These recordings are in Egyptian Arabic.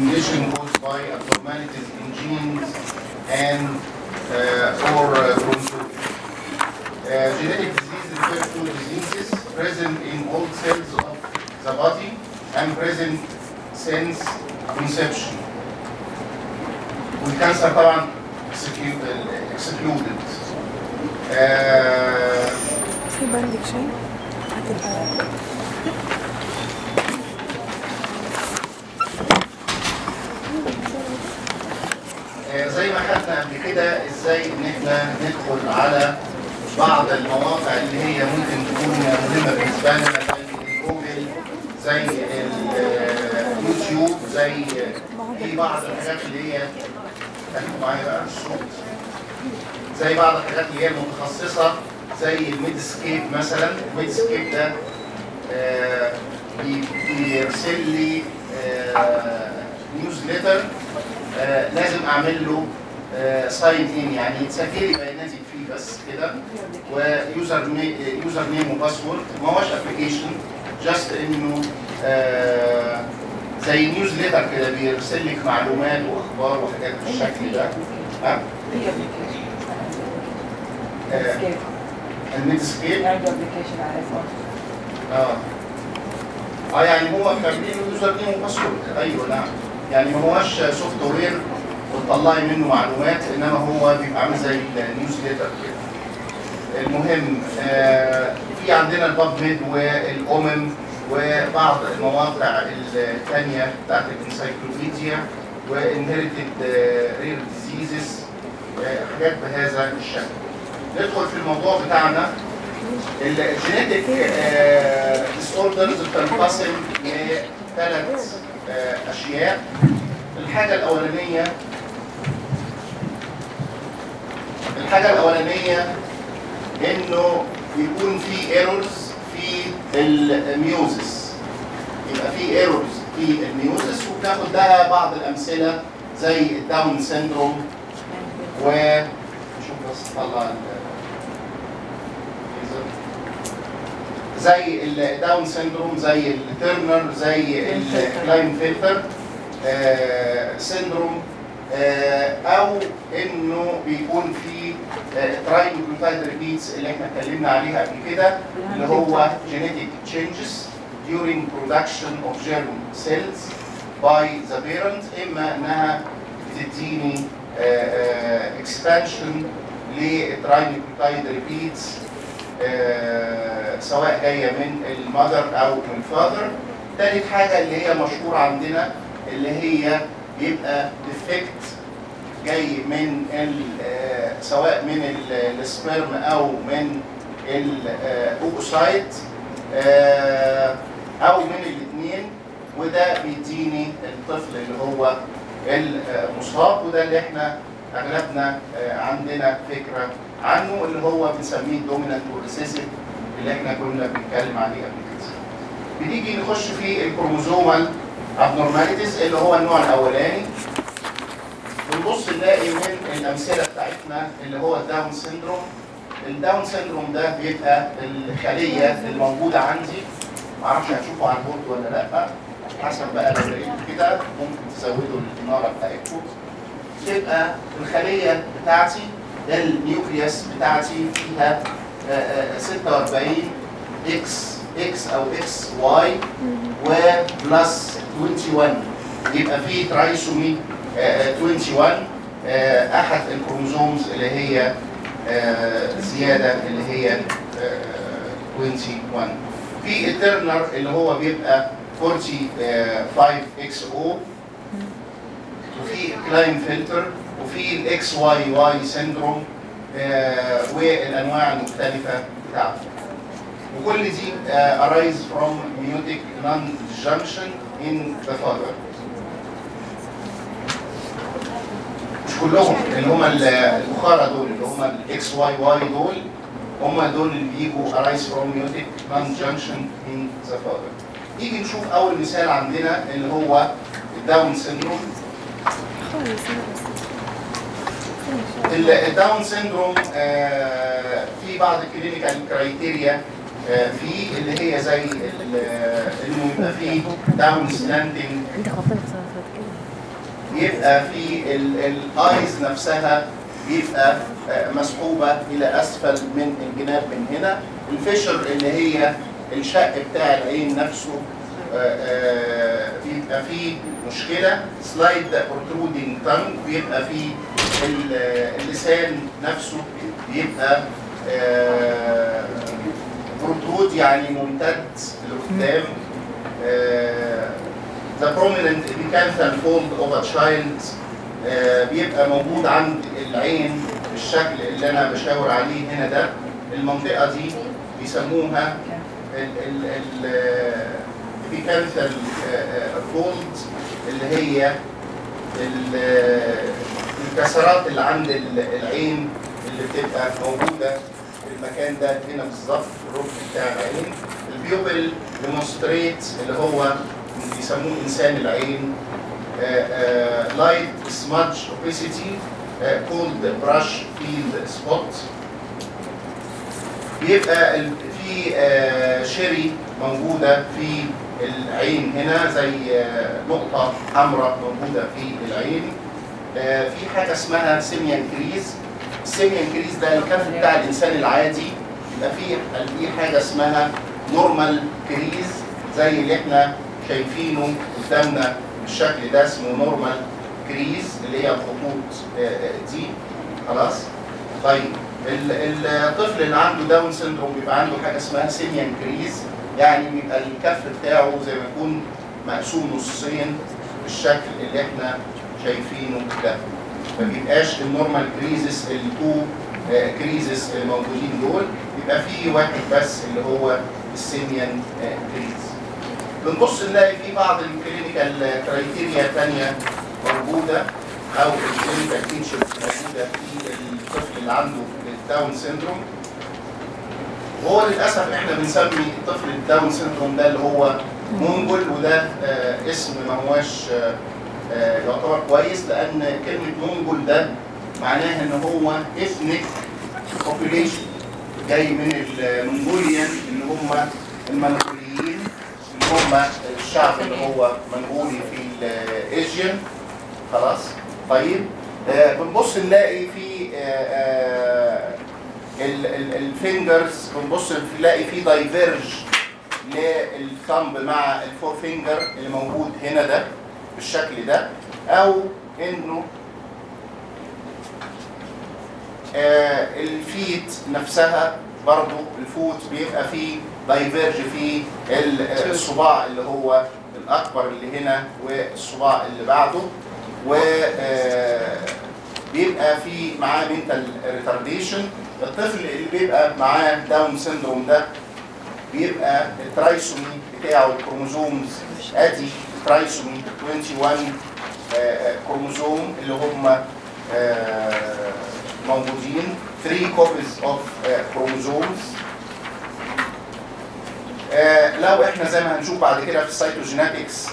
condition caused by abnormalities in genes and uh, or uh, chromosomes. Uh, genetic disease refers to diseases present in all cells of the body and present since conception. والكانسر طبعا exclu- excluded. آه، في بندك شيء هتبقى آه، زي ما خدنا قبل كده ازاي ان احنا ندخل على بعض المواقع اللي هي ممكن تكون مهمه بالنسبه لنا زي جوجل زي اليوتيوب زي في بعض الحاجات اللي هي خليكم معايا بقى الصوت زي بعض الحاجات اللي هي المتخصصه زي الميدسكيب مثلا الميدسكيب ده آه، بي- بيرسل لي نيوزليتر آه، لازم اعمل له ساين ان يعني تسجلي بياناتي فيه بس كده ويوزر ني- يوزر نيم وباسورد ما هوش ابلكيشن جاست انه آه، زي نيوزليتر كده بيرسل لك معلومات واخبار وحاجات بالشكل ده ها في ابلكيشن آه، سكيب الميدسكيب عنده ابلكيشن على اسمه اه اه يعني هو كاملين يوزر نيم وباسورد ايوه نعم يعني ما هوش سوفت وير وتطلعي منه معلومات انما هو بيبقى عامل زي النيوزليتر كده المهم آه في عندنا الباب ميد والامم وبعض المواقع الثانيه بتاعت الانسايكلوبيديا وانهيرتد رير ديزيزز حاجات بهذا الشكل ندخل في الموضوع بتاعنا الجينيتك ديس اوردرز بتنقسم لثلاث اشياء الحاجه الاولانيه الحاجه الاولانيه انه يكون في ايرورز في الميوزس يبقى في ايرورز في الميوزس وبناخد لها بعض الامثله زي الداون سيندروم و نشوف بس طلع ال- زي الداون سيندروم زي الترنر زي الكلاين فلتر سيندروم او انه بيكون في تراينجلوتايد ريبيتس اللي احنا اتكلمنا عليها قبل كده اللي هو genetic changes during production of germ cells by the parent اما انها بتديني expansion للتراينجلوتايد ريبيتس آه، سواء جايه من المذر او من الفاذر تالت حاجه اللي هي مشهوره عندنا اللي هي بيبقى ديفكت جاي من ال- آه، سواء من ال- السبرم او من الاوكوسايت او من الاثنين وده بيديني الطفل اللي هو المصاب وده اللي احنا اغلبنا آه، عندنا فكره عنه اللي هو بنسميه الدومينانت والريسيسيف اللي احنا كنا بنتكلم عليه قبل كده. بنيجي نخش في الكروموزومال ابنورماليتيز اللي هو النوع الاولاني بنبص نلاقي من الامثله بتاعتنا اللي هو الداون سيندروم الداون سيندروم ده بيبقى الخليه الموجوده عندي معرفش هتشوفوا على البورد ولا لا حسب بقى لو لقيتوا كده ممكن تزودوا الاناره بتاعتكم تبقى الخليه بتاعتي النيوكليوس بتاعتي فيها آه، آه، 46 اكس اكس او اكس واي وبلس 21 يبقى في ترايسومي آه، آه، 21 آه، احد الكروموزومز اللي هي آه، زياده اللي هي آه، 21 في الترنر اللي هو بيبقى 45 اكس او وفي كلاين فلتر وفي الاكس واي واي سيندروم والانواع المختلفه بتاعته وكل دي uh, arise from meiotic non-junction in the father مش كلهم اللي هم البخارى دول اللي هم الاكس واي واي دول هم دول اللي بيجوا arise from meiotic non-junction in the father نيجي نشوف اول مثال عندنا اللي هو الداون سيندروم خالص لا بس ال- الداون سيندروم آه، في بعض الكلينيكال كرايتيريا فيه اللي هي زي ال- انه يبقى فيه داون ستاندنج انت خبطنا في صلاة كده يبقى في الايز نفسها بيبقى آه، مسحوبه الى اسفل من الجناب من هنا الفيشر اللي هي الشق بتاع العين نفسه آه، آه، بيبقى فيه مشكله سلايد بروترودينج تانج بيبقى فيه ال- اللسان نفسه بيبقى بروترود يعني ممتد لقدام آه، the prominent epicantral fold of a child آه، بيبقى موجود عند العين بالشكل اللي انا بشاور عليه هنا ده المنطقه دي بيسموها الابيكانثال فولد اللي هي ال- الكسرات اللي عند ال- العين اللي بتبقى موجوده في المكان ده هنا بالظبط الركن بتاع العين البيوبل ديمونستريت اللي هو بيسموه انسان العين لايت سمادج اوبيسيتي كولد براش فيلد سبوت بيبقى ال- في آه، شيري موجوده في العين هنا زي آه، نقطه حمراء موجوده في العين آه، في حاجه اسمها سيميان كريز السيميان كريز ده الكف بتاع الانسان العادي يبقى في في حاجه اسمها نورمال كريز زي اللي احنا شايفينه قدامنا بالشكل ده اسمه نورمال كريز اللي هي الخطوط آه، آه، دي خلاص طيب ال- الطفل اللي عنده داون سيندروم بيبقى عنده حاجه اسمها سيميان كريز يعني بيبقى الكف بتاعه زي ما يكون مقسوم نصين بالشكل اللي احنا شايفينه ده ما بيبقاش النورمال كريزس التو كريزس الموجودين دول بيبقى في واحد بس اللي هو السيميان كريز بنبص نلاقي في بعض الكلينيكال كرايتيريا ثانيه موجوده او الكلينيكال فيتشرز موجوده في الطفل اللي عنده الداون سيندروم وهو للاسف احنا بنسمي الطفل الداون سيندروم ده اللي هو مونجول وده آه اسم ما هواش آه آه يعتبر كويس لان كلمه مونجول ده معناها ان هو اثنيك population جاي من المنغوليان اللي هم المنغوليين اللي هم الشعب اللي هو منغولي في الايجيان خلاص طيب آه بنبص نلاقي في آه آه الفينجرز بنبص نلاقي في دايفيرج للثمب مع الفور فينجر اللي موجود هنا ده بالشكل ده او انه آه الفيت نفسها برضو الفوت بيبقى فيه دايفيرج في ال- الصباع اللي هو الاكبر اللي هنا والصباع اللي بعده و آه، بيبقى في معاه منتال ريتارديشن الطفل اللي بيبقى معاه داون سيندروم ده بيبقى الترايسومي بتاعه الكروموزومز ادي ترايسومي 21 آه، آه، كروموزوم اللي هم آه، موجودين 3 copies of كروموزومز لو احنا زي ما هنشوف بعد كده في السيتوجينetics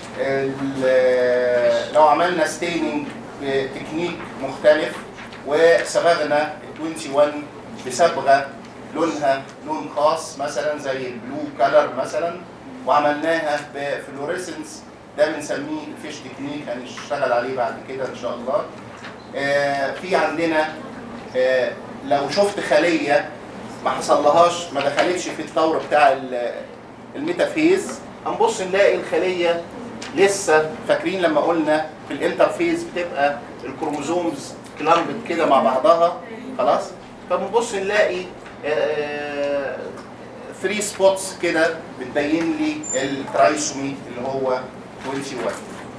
ال- لو عملنا ستيننج بتكنيك مختلف وصبغنا ال 21 بصبغه لونها لون خاص مثلا زي البلو كلر مثلا وعملناها بفلوريسنس ده بنسميه الفيش تكنيك هنشتغل عليه بعد كده ان شاء الله آه، في عندنا آه، لو شفت خليه ما حصلهاش ما دخلتش في الطور بتاع ال- الميتافيز هنبص نلاقي الخليه لسه فاكرين لما قلنا في الانترفيز بتبقى الكروموزومز كلامبت كده مع بعضها خلاص فبنبص نلاقي 3 سبوتس كده بتبين لي الترايسومي اللي هو 21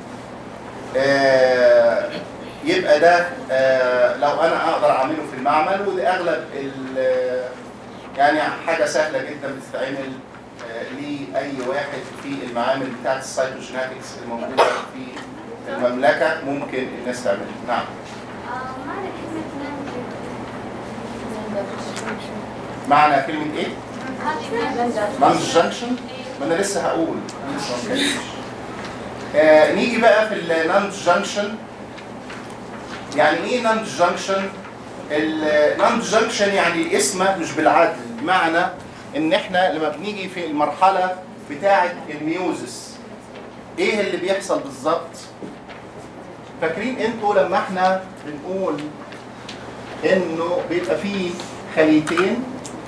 آه، يبقى ده آه، لو انا اقدر اعمله في المعمل وده اغلب ال- يعني حاجه سهله جدا بتتعمل آه، لاي واحد في المعامل بتاعت السايتوجينetics الموجوده في المملكه ممكن الناس تعملها نعم معنى كلمة معنى كلمه ايه؟ نانجي نانج جانكشن ما انا لسه هقول أنا لسه ما اتكلمتش. آه نيجي بقى في النانج جانكشن يعني ايه نانج جانكشن النانج جانكشن يعني اسمه مش بالعدل بمعنى ان احنا لما بنيجي في المرحله بتاعه الميوزس ايه اللي بيحصل بالظبط فاكرين انتوا لما احنا بنقول انه بيبقى فيه خليتين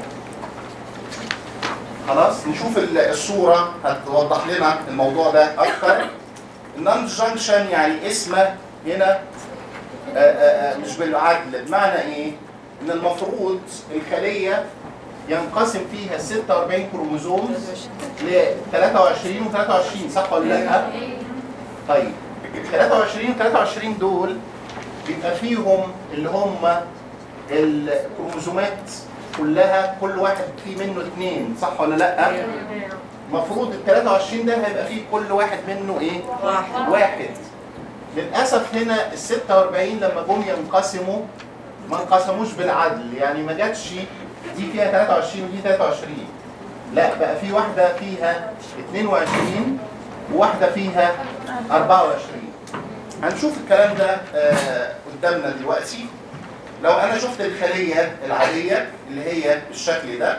خلاص نشوف ال- الصوره هتوضح لنا الموضوع ده اكتر النون جانكشن يعني اسمه هنا آه، آه، آه، مش بالعدل بمعنى ايه؟ ان المفروض الخليه ينقسم فيها 46 كروموزوم ل 23 و 23 صح ولا لا؟ طيب 23 و 23 دول بيبقى فيهم اللي هم الكروموزومات كلها كل واحد فيه منه اثنين صح ولا لا؟ المفروض ال 23 ده هيبقى فيه كل واحد منه ايه؟ واحد واحد للاسف هنا ال 46 لما جم ينقسموا ما انقسموش بالعدل يعني ما جاتش دي فيها 23 ودي 23 لا بقى في واحده فيها 22 وواحده فيها 24 هنشوف الكلام ده آه، قدامنا دلوقتي لو انا شفت الخليه العاديه اللي هي بالشكل ده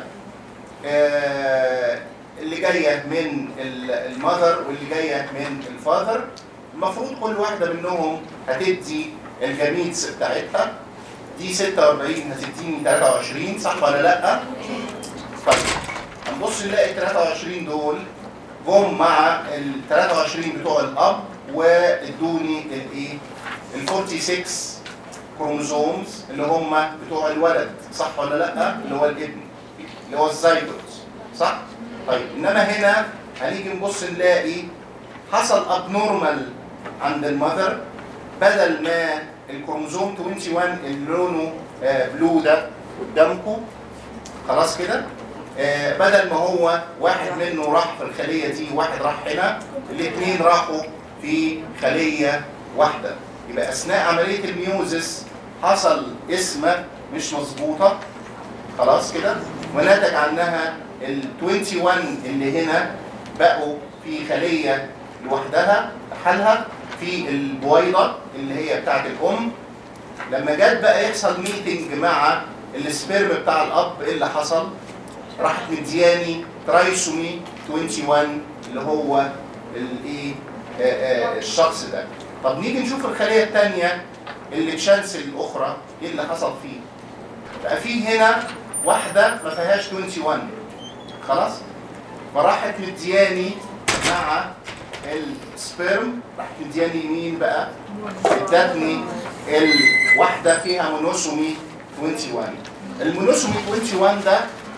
آه، اللي جايه من ال- المذر واللي جايه من الفاذر المفروض كل واحده منهم هتدي الجميتس بتاعتها دي 46 هتديني 23 صح ولا لا؟ طيب هنبص نلاقي 23 دول جم مع ال 23 بتوع الاب وادوني الايه؟ ال 46 كروموزومز اللي هم بتوع الولد صح ولا لا؟ اللي هو الابن اللي هو الزيجوت صح؟ طيب انما هنا هنيجي نبص نلاقي حصل ابنورمال عند المذر بدل ما الكروموزوم 21 اللي لونه آه، بلو ده قدامكم خلاص كده آه، بدل ما هو واحد منه راح في الخليه دي واحد راح هنا الاثنين راحوا في خليه واحده يبقى اثناء عمليه الميوزس حصل اسمه مش مظبوطه خلاص كده ونتج عنها ال 21 اللي هنا بقوا في خليه لوحدها حالها في البويضه اللي هي بتاعت الام لما جت بقى يحصل ميتنج مع السبيرم بتاع الاب ايه اللي حصل؟ راحت مدياني ترايسومي 21 اللي هو الايه آه، آه، الشخص ده طب نيجي نشوف الخليه الثانيه اللي تشانس الاخرى ايه اللي حصل فيه بقى في هنا واحده ما فيهاش 21 خلاص فراحت مدياني مع السبيرم راحت مدياني مين بقى ادتني الواحده فيها مونوسومي 21 المونوسومي 21 ده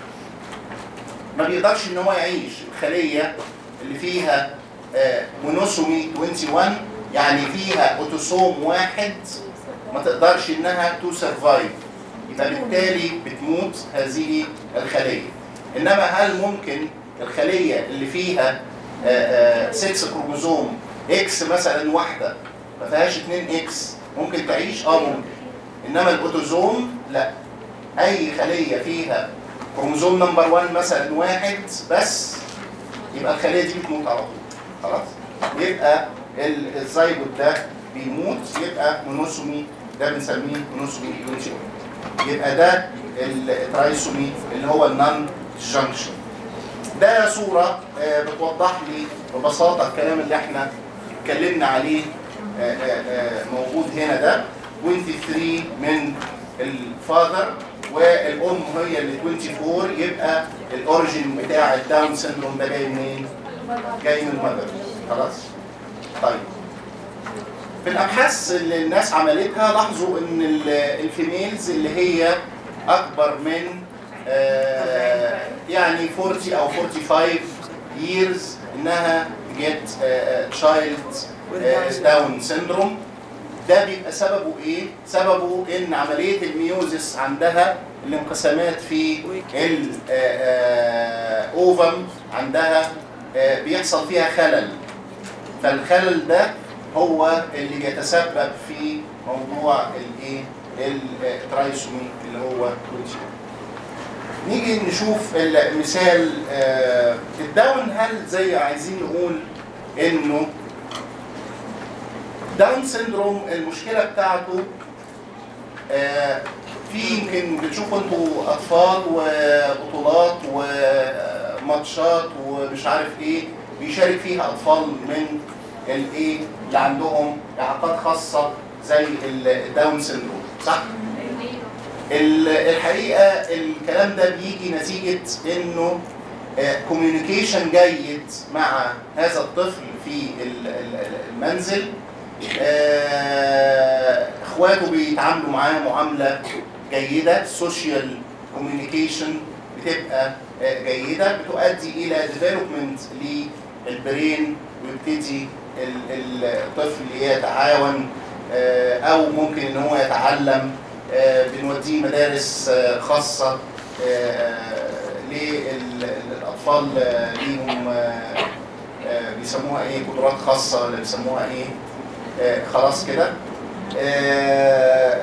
ما بيقدرش ان هو يعيش الخليه اللي فيها آه، مونوسومي 21 يعني فيها اوتوسوم واحد ما تقدرش انها تو سرفايف يبقى بالتالي بتموت هذه الخليه انما هل ممكن الخليه اللي فيها 6 كروموزوم اكس مثلا واحده ما فيهاش 2 اكس ممكن تعيش اه ممكن انما الاوتوزوم لا اي خليه فيها كروموزوم نمبر 1 مثلا واحد بس يبقى الخليه دي بتموت على طول خلاص يبقى ال- الزيجوت ده بيموت يبقى مونوسومي ده بنسميه مونوسومي 21 يبقى ده الترايسومي اللي هو النون جانكشن ده صورة آه، بتوضح لي ببساطة الكلام اللي احنا اتكلمنا عليه آه، آه، آه، موجود هنا ده 23 من الفاذر والام هي اللي 24 يبقى الاوريجين بتاع الداون سيندروم ده جاي منين؟ جاي من المذر خلاص؟ طيب في الابحاث اللي الناس عملتها لاحظوا ان ال- الفيميلز اللي هي اكبر من آه، يعني 40 او 45 years انها get تشايلد داون سيندروم ده بيبقى سببه ايه؟ سببه ان عمليه الميوزس عندها الانقسامات في الاوفم عندها آه، بيحصل فيها خلل فالخلل ده هو اللي بيتسبب في موضوع الايه؟ الترايسومي اللي هو 20 نيجي نشوف المثال آه، الداون هل زي عايزين نقول انه داون سيندروم المشكله بتاعته آه، في يمكن بتشوفوا انتوا اطفال وبطولات وماتشات ومش عارف ايه بيشارك فيها اطفال من الايه اللي عندهم اعاقات خاصه زي الداون سيندروم صح؟ ال- الحقيقه الكلام ده بيجي نتيجه انه كوميونيكيشن جيد مع هذا الطفل في ال- ال- المنزل آه، اخواته بيتعاملوا معاه معامله جيده سوشيال كوميونيكيشن بتبقى آه، جيده بتؤدي الى ديفلوبمنت للبرين ويبتدي ال- ال- الطفل يتعاون آه، او ممكن ان هو يتعلم آه، بنوديه مدارس آه، خاصه للاطفال ليهم آه، آه، بيسموها ايه قدرات خاصه ولا بيسموها ايه آه، خلاص كده آه،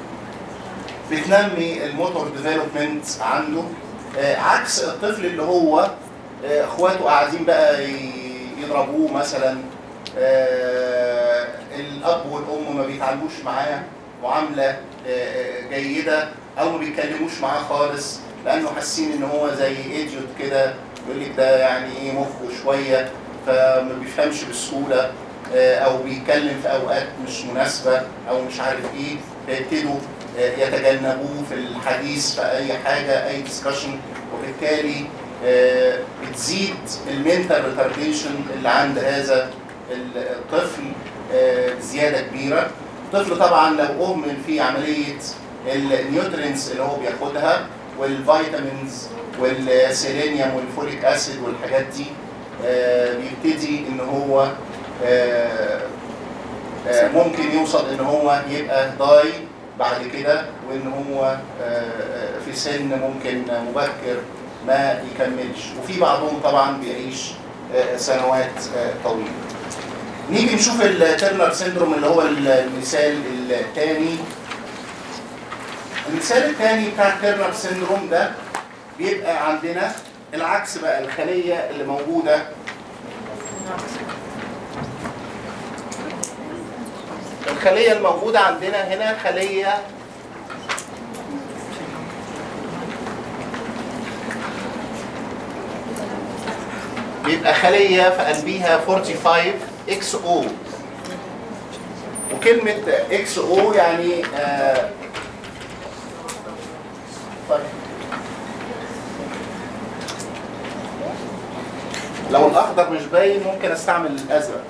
بتنمي الموتور ديفلوبمنت عنده آه، عكس الطفل اللي هو آه، اخواته قاعدين بقى ي- يضربوه مثلا آه، الاب والام ما بيتعاملوش معاه معامله آه، جيده او ما بيتكلموش معاه خالص لانه حاسين ان هو زي ايديوت كده يقول لك ده يعني ايه مخه شويه فما بيفهمش بسهوله آه، او بيتكلم في اوقات مش مناسبه او مش عارف ايه فيبتدوا آه، يتجنبوه في الحديث في اي حاجه اي ديسكشن وبالتالي آه، بتزيد المنتال ريتارديشن اللي عند هذا الطفل آه، بزياده كبيره الطفل طبعا لو اهمل في عمليه النيوترينز اللي هو بياخدها والفيتامينز والسيلينيوم والفوليك اسيد والحاجات دي آه، بيبتدي ان هو آه، آه، ممكن يوصل ان هو يبقى ضاي بعد كده وان هو آه، في سن ممكن مبكر ما يكملش وفي بعضهم طبعا بيعيش آه، سنوات آه، طويله نيجي نشوف الترنر سيندروم اللي هو المثال الثاني المثال الثاني بتاع الترنر سيندروم ده بيبقى عندنا العكس بقى الخليه اللي موجوده الخليه الموجوده عندنا هنا خليه بيبقى خليه في قلبيها 45 اكس او وكلمه اكس او يعني آه طيب. لو الاخضر مش باين ممكن استعمل الازرق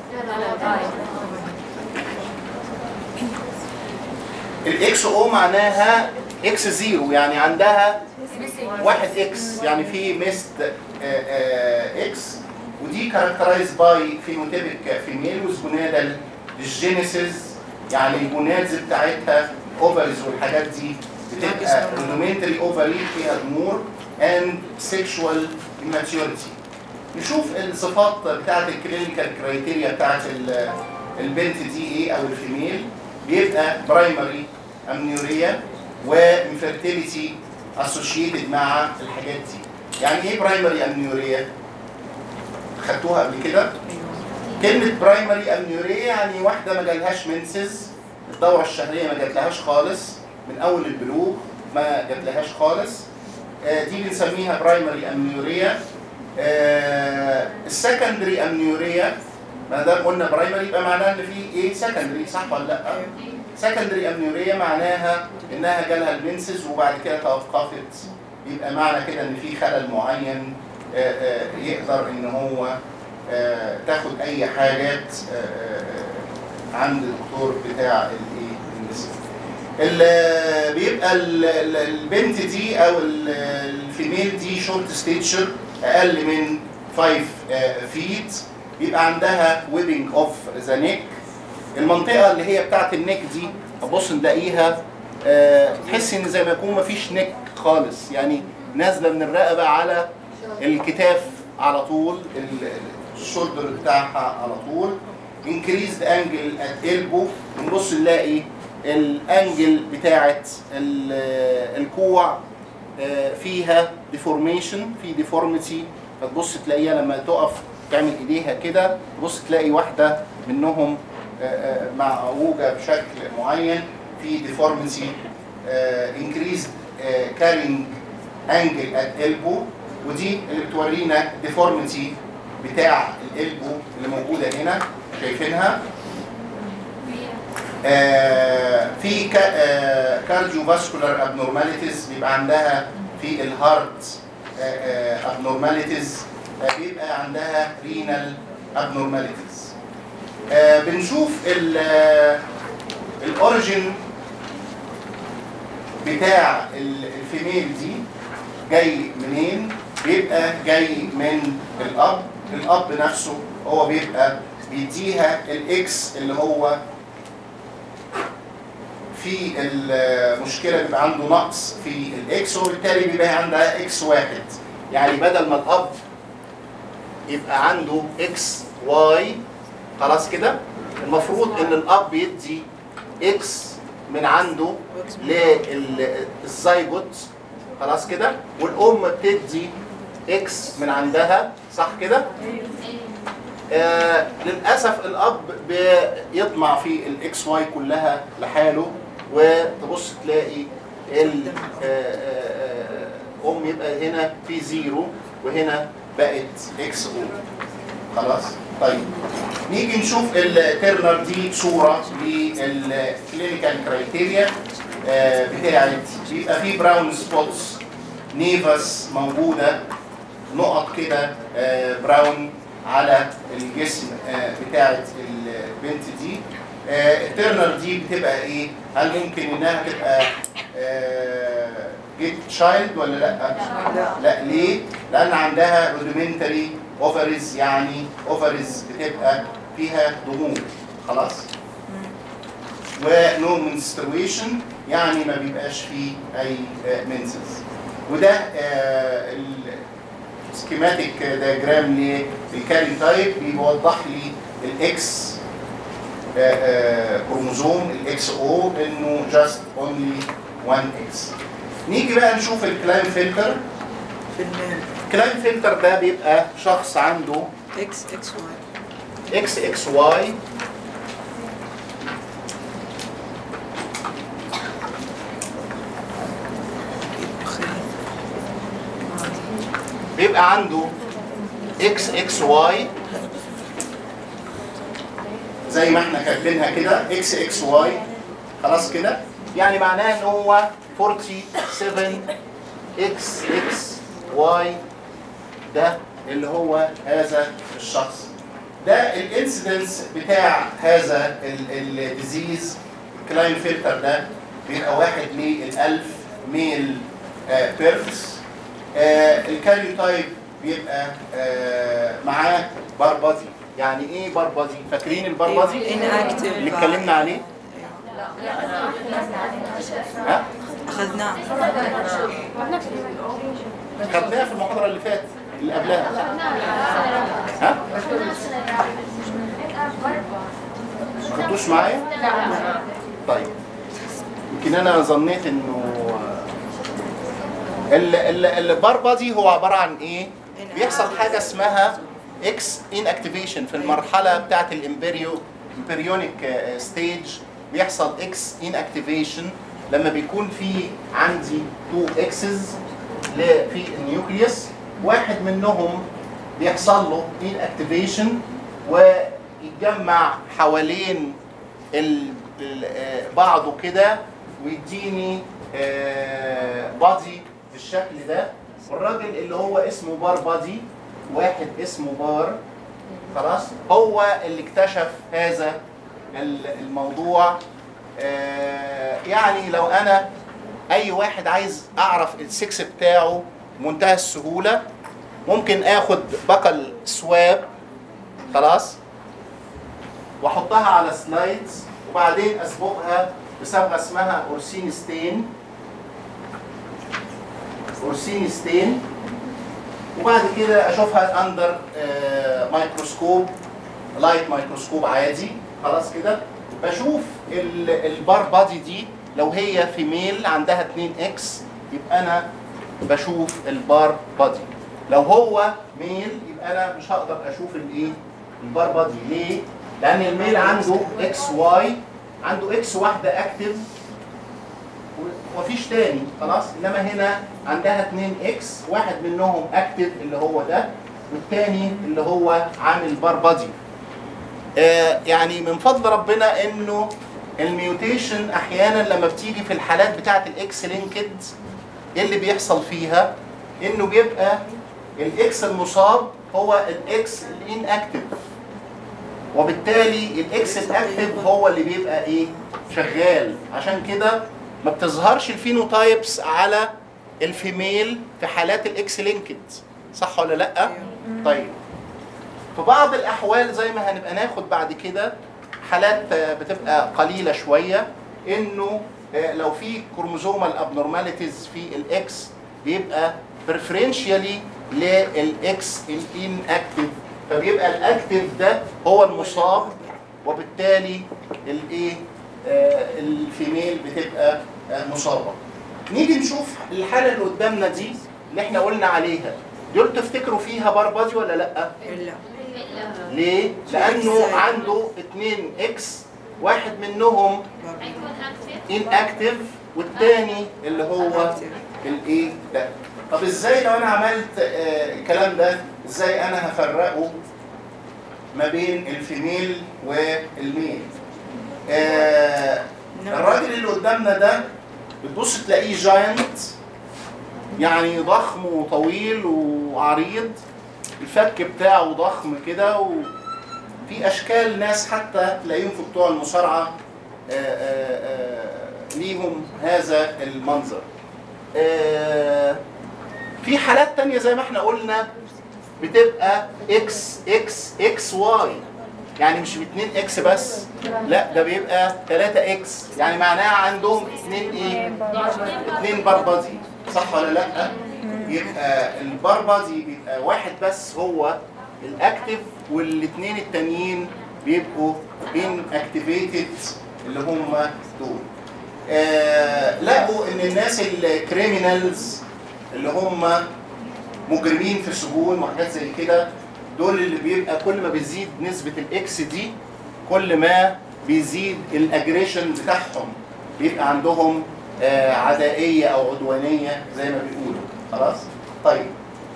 الاكس او معناها اكس زيرو يعني عندها واحد اكس يعني في ميست اكس ودي كاركترايز باي فينوتيبك فيميل وزجونادال الجينيسيس يعني الجونادز بتاعتها اوفرز والحاجات دي بتبقى رودومنتري اوفري فيها ضمور اند سيكشوال immaturity نشوف الصفات بتاعت الكلينيكال كرايتيريا بتاعت ال- البنت دي ايه او الفيميل بيبقى برايمري امنيوريا وانفيرتيليتي اسوشيتد مع الحاجات دي يعني ايه برايمري امنيوريا خدتوها قبل كده كلمة برايمري امنيوريا يعني واحدة ما جالهاش منسز الدورة الشهرية ما جاتلهاش خالص من أول البلوغ ما جاتلهاش خالص آه، دي بنسميها برايمري امنيوريا السكندري امنيوريا ما دام قلنا برايمري يبقى معناها ان في ايه سكندري صح ولا لا؟ سكندري امنيوريا معناها انها جالها المنسز وبعد كده توقفت يبقى معنى كده ان في خلل معين آه، آه، يقدر ان هو آه، تاخد اي حاجات آه، آه، عند الدكتور بتاع الايه النساء. ال- بيبقى ال- ال- البنت دي او ال- الفيميل دي شورت ستيتشر اقل من 5 فيت بيبقى عندها ويبنج اوف ذا نيك المنطقه اللي هي بتاعت النيك دي هبص نلاقيها آه، تحس ان زي ما يكون مفيش نيك خالص يعني نازله من الرقبه على الكتاف على طول ال- الشولدر بتاعها على طول increased angle at elbow نبص نلاقي الانجل بتاعت ال- الكوع آه، فيها ديفورميشن في ديفورميتي فتبص تلاقيها لما تقف تعمل ايديها كده تبص تلاقي واحده منهم آه، آه، معوجه بشكل معين في ديفورميتي increased carrying angle at elbow ودي اللي بتورينا ديفورميتي بتاع الالبو اللي موجوده هنا شايفينها آه، في كارديو فاسكولار ابنورماليتيز بيبقى عندها في الهارت ابنورماليتيز بيبقى عندها رينال ابنورماليتيز بنشوف الاوريجين بتاع ال- الفيميل دي جاي منين بيبقى جاي من الاب الاب نفسه هو بيبقى بيديها الاكس اللي هو في المشكله بيبقى عنده نقص في الاكس وبالتالي بيبقى عندها اكس واحد يعني بدل ما الاب يبقى عنده اكس واي خلاص كده المفروض ان الاب يدي اكس من عنده للزيجوت خلاص كده والام بتدي اكس من عندها صح كده آه للاسف الاب بيطمع في الاكس واي كلها لحاله وتبص تلاقي ال آه، آه، آه، ام يبقى هنا في زيرو وهنا بقت اكس او خلاص طيب نيجي نشوف الترنر دي صوره للكلينيكال كرايتيريا بتاعت بيبقى في براون سبوتس نيفاس موجوده نقط كده آه، براون على الجسم آه، بتاعت البنت دي آه، الترنر دي بتبقى ايه؟ هل ممكن انها تبقى جيت تشايلد ولا لا؟ لا ليه؟ لان عندها روديمنتري اوفرز يعني اوفرز بتبقى فيها ضمور خلاص؟ ونو منسترويشن يعني ما بيبقاش فيه اي منسز وده السكيماتيك دياجرام للكاري تايب بيوضح لي الاكس كروموزوم الاكس او انه جاست اونلي 1 اكس نيجي بقى نشوف الكلاين فلتر في الميل الكلاين فلتر ده بيبقى شخص عنده اكس اكس واي اكس اكس واي بيبقى عنده اكس اكس واي زي ما احنا كاتبينها كده اكس اكس واي خلاص كده يعني معناه ان هو 47 اكس اكس واي ده اللي هو هذا الشخص ده الانسيدنس بتاع هذا الديزيز كلاين فلتر ده بيبقى واحد للألف ميل بيرفس الكاريوتايب بيبقى آه، معاه باربادي يعني ايه باربادي فاكرين الباربادي inactive اللي اتكلمنا عليه ها اخذناه خدناها في المحاضره اللي فاتت اللي قبلها ها ما خدتوش معايا طيب يمكن انا ظنيت انه ال- ال- الباربادي هو عباره عن ايه بيحصل حاجه اسمها اكس ان اكتيفيشن في المرحله بتاعه الامبريو امبريونيك ستيج بيحصل اكس ان اكتيفيشن لما بيكون في عندي تو اكسز في النيوكليوس واحد منهم بيحصل له ان اكتيفيشن ويتجمع حوالين ال- ال- آه، بعضه كده ويديني بادي بالشكل ده والراجل اللي هو اسمه بار بادي واحد اسمه بار خلاص هو اللي اكتشف هذا ال- الموضوع آه، يعني لو انا اي واحد عايز اعرف السكس بتاعه منتهى السهوله ممكن اخد بقل سواب خلاص واحطها على سلايدز وبعدين اصبغها بصبغه اسمها اورسين ستين اورسين ستين وبعد كده اشوفها اندر مايكروسكوب لايت مايكروسكوب عادي خلاص كده بشوف ال- البار بادي دي لو هي فيميل عندها 2 اكس يبقى انا بشوف البار بادي لو هو ميل يبقى انا مش هقدر اشوف الايه البار بادي ليه لان الميل عنده اكس واي عنده اكس واحده اكتف ومفيش تاني خلاص انما هنا عندها 2 اكس واحد منهم اكتف اللي هو ده والتاني اللي هو عامل بار بادي آه يعني من فضل ربنا انه الميوتيشن احيانا لما بتيجي في الحالات بتاعه الاكس لينكد ايه اللي بيحصل فيها انه بيبقى الاكس المصاب هو الاكس الان اكتف وبالتالي الاكس الاكتف هو اللي بيبقى ايه شغال عشان كده ما بتظهرش الفينوتايبس على الفيميل في حالات الاكس لينكد صح ولا لا طيب في بعض الاحوال زي ما هنبقى ناخد بعد كده حالات آه، بتبقى قليله شويه انه آه، لو في كروموزومال ابنورماليتيز في الاكس بيبقى بريفرنشيالي للاكس الان اكتف فبيبقى الاكتف ده هو المصاب وبالتالي الايه آه، الفيميل بتبقى آه، مصابه نيجي نشوف الحاله اللي قدامنا دي اللي احنا قلنا عليها دول تفتكروا فيها باربادي ولا لا إلا ليه لانه عنده 2 اكس واحد منهم هيكون اكتف ان اكتف والتاني اللي هو الايه ده طب ازاي لو انا عملت آه، الكلام ده ازاي انا هفرقه ما بين الفيميل والميل آه الراجل اللي قدامنا ده بتبص تلاقيه جاينت يعني ضخم وطويل وعريض الفك بتاعه ضخم كده وفي اشكال ناس حتى تلاقيهم في بتوع المصارعه آه، آه، آه، ليهم هذا المنظر آه، في حالات تانية زي ما احنا قلنا بتبقى اكس اكس اكس واي يعني مش 2 اكس بس لا ده بيبقى 3 اكس يعني معناها عندهم 2 ايه 2 بار بادي صح ولا لا يبقى البار بادي بيبقى واحد بس هو الاكتف والاثنين التانيين بيبقوا ان اكتيفيتد اللي هم دول آه لقوا ان الناس الكريمينالز اللي هم مجرمين في السجون وحاجات زي كده دول اللي بيبقى كل ما بيزيد نسبة الاكس دي كل ما بيزيد الاجريشن بتاعهم بيبقى عندهم آه عدائية او عدوانية زي ما بيقولوا خلاص طيب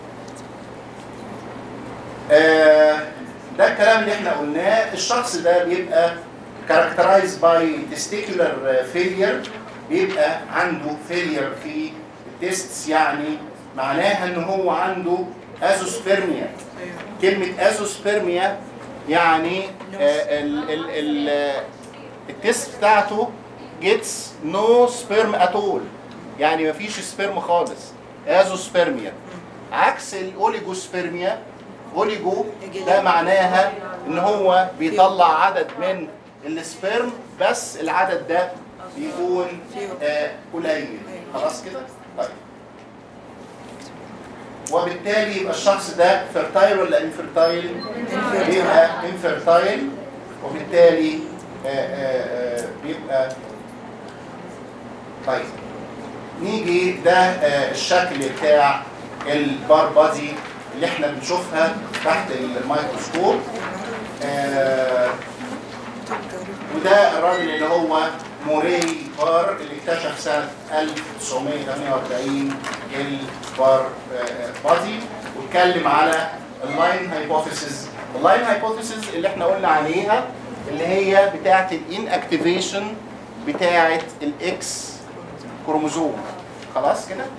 آه ده الكلام اللي احنا قلناه الشخص ده بيبقى characterized by testicular failure بيبقى عنده failure في التستس يعني معناها ان هو عنده ازوسبرميا أيوه كلمة ازوسبرميا يعني آه، ال ال ال آه، التست بتاعته جيتس نو سبيرم اتول يعني مفيش سبيرم خالص ازوسبرميا عكس الاوليجوسبرميا اوليجو ده معناها ان هو بيطلع عدد من السبيرم بس العدد ده بيكون آه، قليل خلاص كده طيب وبالتالي يبقى الشخص ده فيرتايل ولا انفيرتايل؟ بيبقى انفيرتايل وبالتالي آه، آه، آه، بيبقى طيب نيجي ده آه، الشكل بتاع البار بادي اللي احنا بنشوفها تحت الميكروسكوب آه، وده الراجل اللي هو موري بار اللي اكتشف سنة 1948 البار آه، بادي واتكلم على اللاين هايبوثيسيس اللاين هايبوثيسيس اللي احنا قلنا عليها اللي هي بتاعة الان اكتيفيشن بتاعة الاكس كروموزوم خلاص كده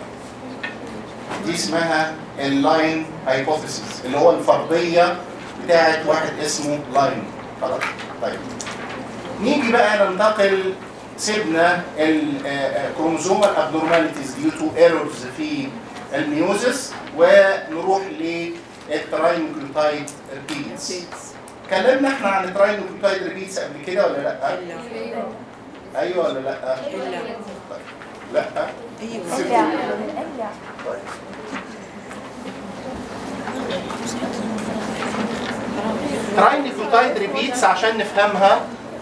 دي اسمها اللاين هايبوثيسيس اللي هو الفرضية بتاعة واحد اسمه لاين خلاص طيب نيجي بقى ننتقل سيبنا الكروموزومال ابنورماليتيز ديو تو ايرورز في الميوزس ونروح للتراينوكلوتايد ريبيتس اتكلمنا احنا عن التراينوكلوتايد ريبيتس قبل كده ولا لا؟ إلا ايوه ولا لا؟ إلا طيب. لا أيوه طيب. تراينوكلوتايد ريبيتس عشان نفهمها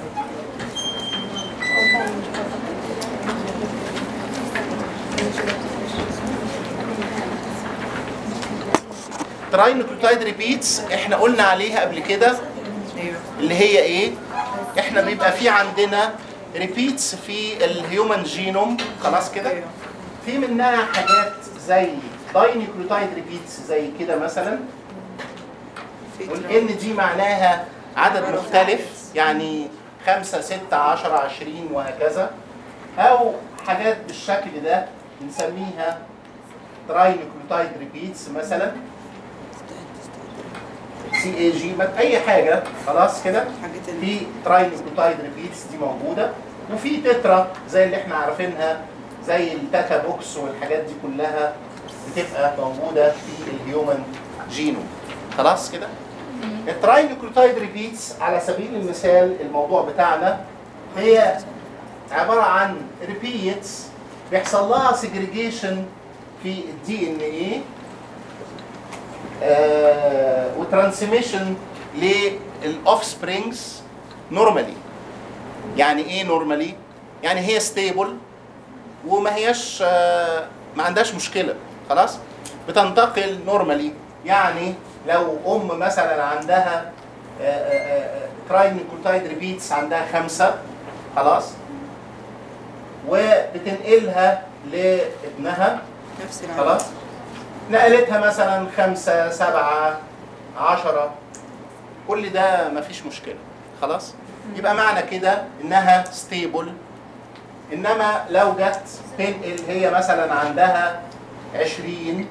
تراينوكلوتايد ريبيتس احنا قلنا عليها قبل كده أيوه اللي هي ايه احنا بيبقى في عندنا ريبيتس في الهيومن جينوم خلاص كده أيوه في منها حاجات زي داينيوكلوتايد ريبيتس زي كده مثلا في والان دي معناها عدد مختلف يعني 5 6 10 20 وهكذا او حاجات بالشكل ده بنسميها تراينيكلوتايد ريبيتس مثلا سي اي جي اي حاجه خلاص كده حاجات ال- في تراينيكلوتايد ريبيتس دي موجوده وفي تترا زي اللي احنا عارفينها زي التاتا بوكس والحاجات دي كلها بتبقى موجوده في الهيومن جينوم خلاص كده التراينيكلوتايد ريبيتس على سبيل المثال الموضوع بتاعنا هي عباره عن ريبيتس بيحصل لها سيجريجيشن في الدي ان ايه وترانسميشن للاوف سبرينجز نورمالي يعني ايه نورمالي يعني هي ستيبل وما هياش آه، ما عندهاش مشكله خلاص بتنتقل نورمالي يعني لو ام مثلا عندها تراينيكلوتايد ريبيتس عندها خمسه خلاص وبتنقلها لابنها نفس العدد خلاص نقلتها مثلا خمسة سبعة عشرة كل ده مفيش مشكلة خلاص يبقى معنى كده انها ستيبل انما لو جت تنقل هي مثلا عندها 20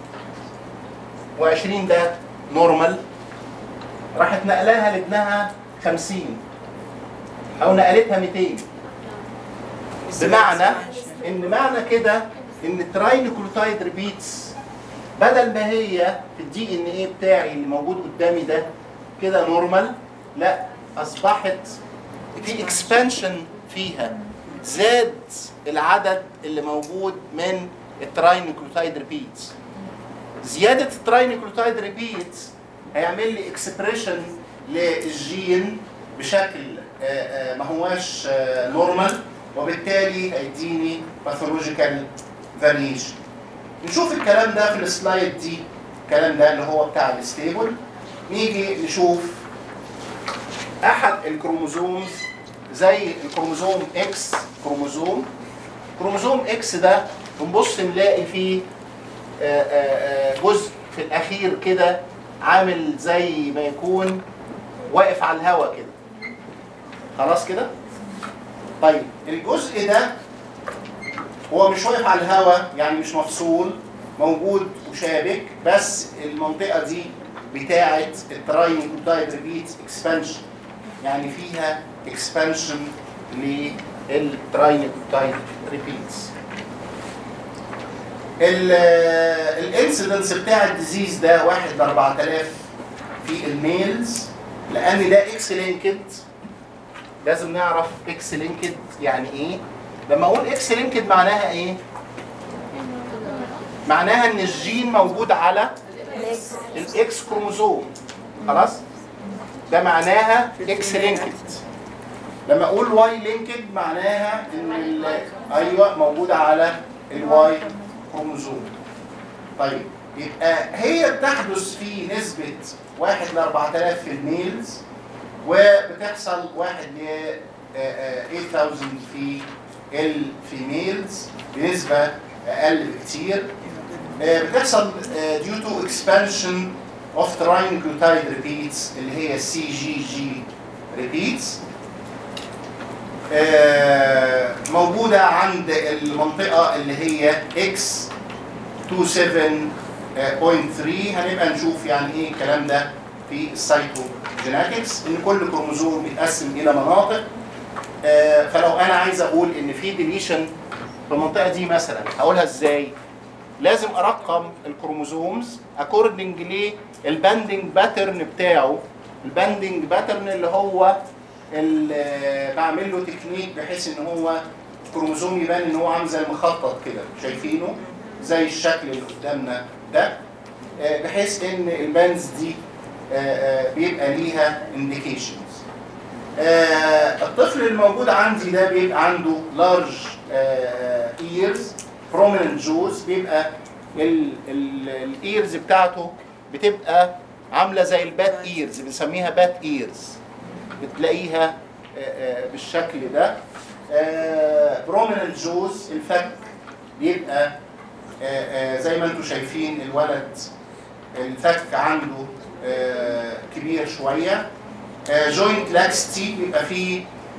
و20 ده نورمال راحت نقلها لابنها 50 او نقلتها 200 بمعنى ان معنى كده ان التراينيكلوتايد ريبيتس بدل ما هي في الدي ان ايه بتاعي اللي موجود قدامي ده كده نورمال لا اصبحت في اكسبانشن فيها زاد العدد اللي موجود من التراينيكلوتايد ريبيتس زياده التراينيكلوتايد ريبيتس هيعمل لي اكسبريشن للجين بشكل آه، آه، ما هواش نورمال وبالتالي هيديني باثولوجيكال فاريشن نشوف الكلام ده في السلايد دي الكلام ده اللي هو بتاع الستيبل نيجي نشوف احد الكروموزومز زي الكروموزوم اكس كروموزوم كروموزوم اكس ده بنبص نلاقي فيه آه، آه، آه، جزء في الاخير كده عامل زي ما يكون واقف على الهواء كده خلاص كده طيب الجزء ده هو مش واقف على الهواء يعني مش مفصول موجود وشابك بس المنطقه دي بتاعه التراينيكلوتايد ريبيت اكسبانشن يعني فيها اكسبانشن للتراينيكلوتايد ريبيتس الانسيدنس بتاع الديزيز ده 1 ل 4000 في الميلز لان ده اكس لينكد لازم نعرف اكس لينكد يعني ايه لما اقول اكس لينكد معناها ايه معناها ان الجين موجود على الاكس كروموزوم خلاص ده معناها اكس لينكد لما اقول واي لينكد معناها ان ال- ايوه موجوده على الواي كروموزوم طيب يبقى هي بتحدث في نسبه 1 ل 4000 في الميلز وبتحصل 1 ل آه، آه، 8000 في الفيميلز بنسبه اقل بكتير آه، بتحصل آه، due to expansion of trinucleotide repeats اللي هي سي جي جي repeats آه، موجودة عند المنطقة اللي هي X 27.3 هنبقى نشوف يعني ايه الكلام ده في السايتوجينetics ان كل كروموزوم بيتقسم الى مناطق آه، فلو انا عايز اقول ان في ديليشن في المنطقة دي مثلا هقولها ازاي؟ لازم ارقم الكروموزومز اكوردنج للباندنج باترن بتاعه الباندنج باترن اللي هو اللي بعمل له تكنيك بحيث ان هو الكروموزوم يبان ان هو عامل زي المخطط كده شايفينه زي الشكل اللي قدامنا ده آه، بحيث ان البانز دي آه، آه، بيبقى ليها انديكيشنز الطفل الموجود عندي ده بيبقى عنده لارج ايرز prominent جوز بيبقى الايرز بتاعته بتبقى عامله زي البات ايرز بنسميها بات ايرز بتلاقيها آه، آه، بالشكل ده بروميننت جوز الفك بيبقى آه، آه، زي ما انتم شايفين الولد الفك عنده آه، كبير شويه جوينت لاكستي بيبقى فيه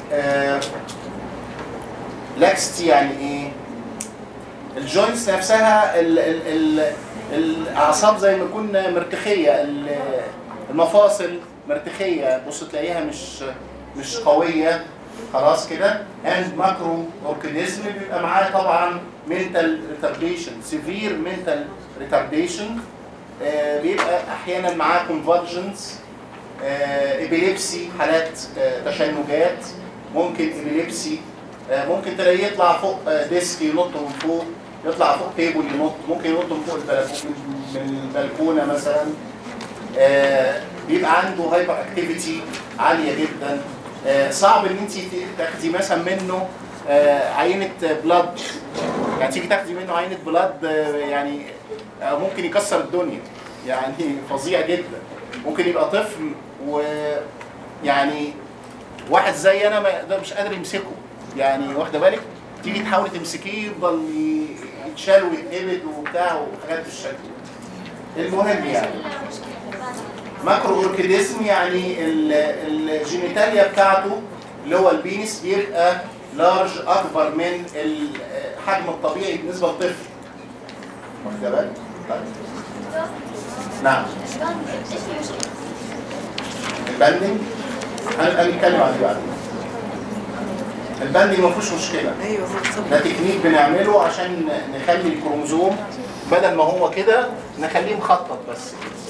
آه لاكستي يعني ايه الجوينتس نفسها ال ال ال الاعصاب زي ما يكون مرتخيه ال- المفاصل مرتخيه بص تلاقيها مش مش قويه خلاص كده اند ماكرو اوركانيزم بيبقى معاه طبعا منتال ريتارديشن سيفير منتال ريتارديشن بيبقى احيانا معاه كونفرجنس ابيليبسي حالات آه، تشنجات ممكن ابيليبسي آه، ممكن تلاقيه يطلع فوق آه، ديسك ينط من فوق يطلع فوق تيبل ينط ممكن ينط من فوق البلكونه من البلكونه مثلا آه، بيبقى عنده هايبر اكتيفيتي عاليه جدا آه، صعب ان انت تاخدي مثلا منه آه، عينه بلاد يعني تيجي تاخدي منه عينه بلاد آه، يعني آه، ممكن يكسر الدنيا يعني فظيع جدا ممكن يبقى طفل ويعني واحد زي انا ما ده مش قادر يمسكه يعني واخده بالك تيجي تحاولي تمسكيه يفضل ي- يتشال ويتقبض وبتاع وحاجات بالشكل ده. المهم يعني ماكرو اوركيديزم يعني ال- الجينيتاليا بتاعته اللي هو البينس بيبقى لارج اكبر من الحجم الطبيعي بالنسبه للطفل واخده بالك؟ طيب. نعم ايش المشكله؟ الباندنج هن- هنتكلم عن دي بعدين الباندنج ما فيهوش مشكله ايوه هو ده صبر تكنيك بنعمله عشان نخلي الكروموزوم بدل ما هو كده نخليه مخطط بس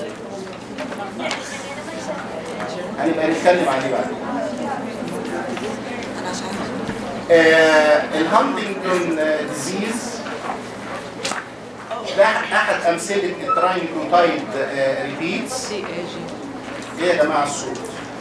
هنبقى نتكلم عن دي بعدين انا عشان آه الهانتنجتون ديزيز ده احد امثله التراينكوتايد ريبيتس سي اي جي ايه يا جماعه الصوت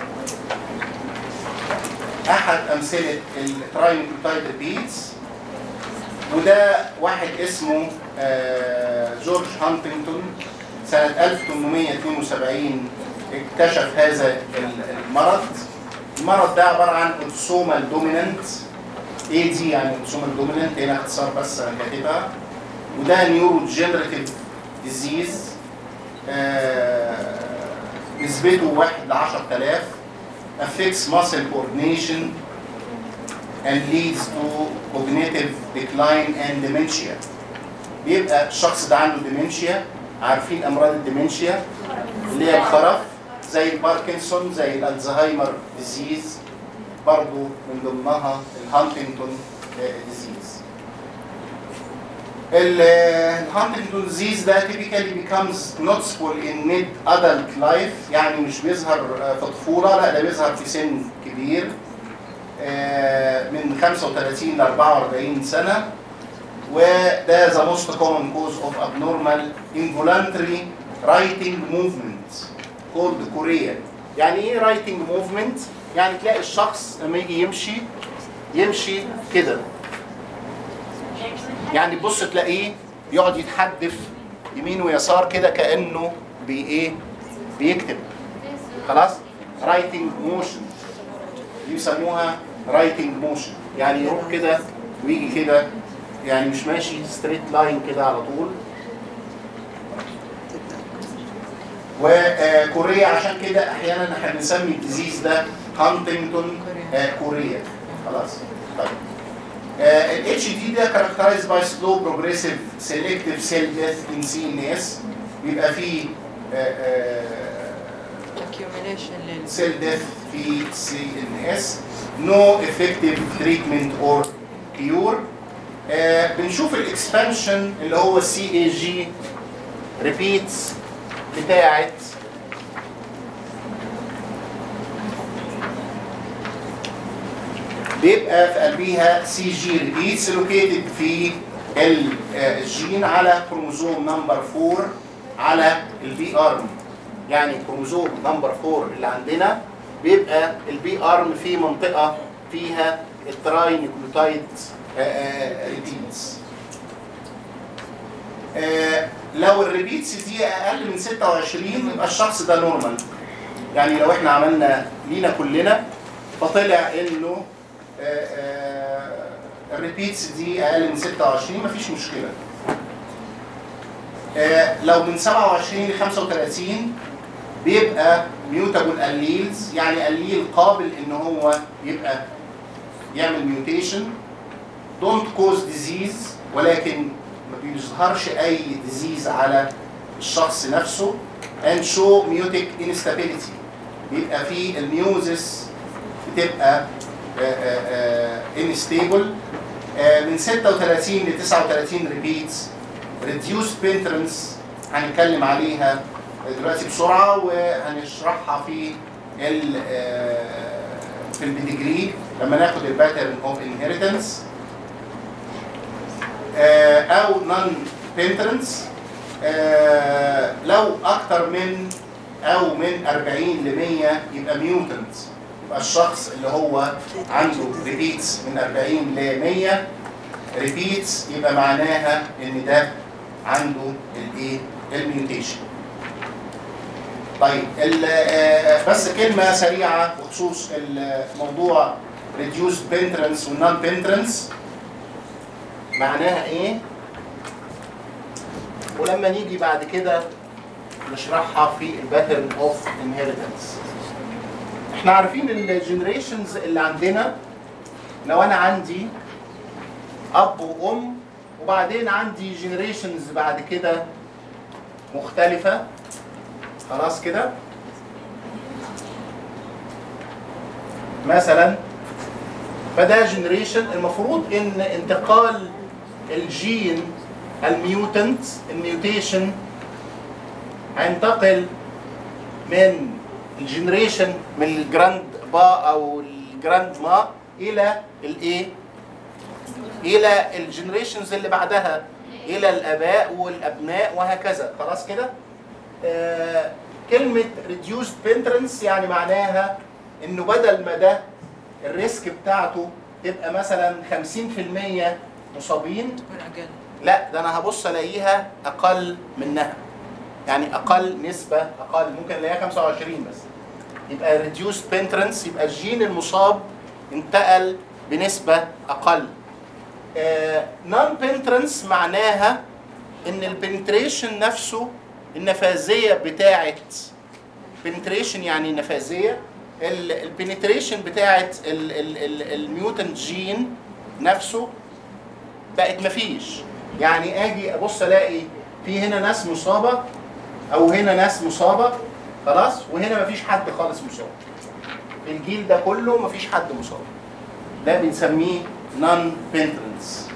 احد امثله التراينكوتايد ريبيتس وده واحد اسمه آه، جورج هانتنجتون سنة 1872 اكتشف هذا المرض المرض ده عبارة عن اوتوسومال دومينانت ايه دي يعني اوتوسومال دومينانت هنا اختصار بس انا كاتبها وده نيورو جنراتيف ديزيز نسبته 1 ل 10000 affects muscle coordination and leads to cognitive decline and dementia بيبقى الشخص ده عنده dementia عارفين امراض الديمنشيا اللي هي الخرف زي الباركنسون زي الالزهايمر ديزيز برضو من ضمنها الهانتنجتون ديزيز الهانتنجتون ديزيز ده typically becomes noticeable in mid adult life يعني مش بيظهر آه، في طفولة لا ده بيظهر في سن كبير آه، من 35 ل 44 سنة وده the most common cause of abnormal involuntary writing movement called chorea يعني ايه writing movement؟ يعني تلاقي الشخص لما يجي يمشي يمشي كده يعني تبص تلاقيه يقعد يتحدف يمين ويسار كده كانه بي ايه بيكتب خلاص رايتنج موشن يسموها رايتنج موشن يعني يروح كده ويجي كده يعني مش ماشي ستريت لاين كده على طول وكوريا عشان كده احيانا احنا بنسمي الديزيز ده هانتنجتون آه، كوريا خلاص طيب ال HD ده characterized by slow progressive selective cell death in CNS بيبقى فيه accumulation لل cell death في CNS no effective treatment or cure آه، بنشوف الاكسبانشن اللي هو السي اي جي ريبيتس بتاعت بيبقى في قلبيها سي جي ريبيتس لوكيتد في ال- آه، الجين على كروموزوم نمبر 4 على البي ارم يعني كروموزوم نمبر 4 اللي عندنا بيبقى البي ارم في منطقه فيها التراي نيوكليوتايد ريبيتس آه، لو الريبيتس دي اقل من 26 يبقى الشخص ده نورمال يعني لو احنا عملنا لينا كلنا فطلع انه آه، آه، الريبيتس دي اقل من 26 مفيش مشكله آه، لو من 27 ل 35 بيبقى ميوتابل الليلز يعني الليل قابل ان هو يبقى يعمل ميوتيشن دونت كوز ديزيز ولكن ما بيظهرش اي ديزيز على الشخص نفسه and show mutic instability بيبقى في الميوزس بتبقى انستيبل من 36 ل 39 ريبيتس reduced بنترنس هنتكلم عليها دلوقتي بسرعه وهنشرحها في ال آه، في البيديجري لما ناخد الباترن اوف انهيرتنس او نون بنترنس لو اكتر من او من 40 ل 100 يبقى ميوتنت يبقى الشخص اللي هو عنده ريبيتس من 40 ل 100 ريبيتس يبقى معناها ان ده عنده الايه الميوتيشن طيب ال- آه، بس كلمه سريعه بخصوص الموضوع reduced penetrance والنون penetrance معناها ايه ولما نيجي بعد كده نشرحها في الباترن اوف انهيرتنس احنا عارفين الجنريشنز اللي عندنا لو انا عندي اب وام وبعدين عندي جنريشنز بعد كده مختلفه خلاص كده مثلا فده جنريشن المفروض ان انتقال الجين الميوتنت الميوتيشن هينتقل من الجنريشن من الجراند با او الجراند ما الى الايه الى الجنريشنز اللي بعدها الى الاباء والابناء وهكذا خلاص كده آه كلمه reduced penetrance يعني معناها انه بدل ما ده الريسك بتاعته تبقى مثلا 50% مصابين تكون اقل لا ده انا هبص الاقيها اقل منها يعني اقل نسبه اقل ممكن الاقيها 25 بس يبقى reduced penetrance يبقى الجين المصاب انتقل بنسبه اقل نون penetrance معناها ان البنتريشن نفسه النفاذيه بتاعه penetration يعني نفاذيه البنتريشن بتاعه الميوتنت جين نفسه بقت مفيش يعني اجي ابص الاقي في هنا ناس مصابه او هنا ناس مصابه خلاص وهنا مفيش حد خالص مصاب في الجيل ده كله مفيش حد مصاب ده بنسميه نون بنترنس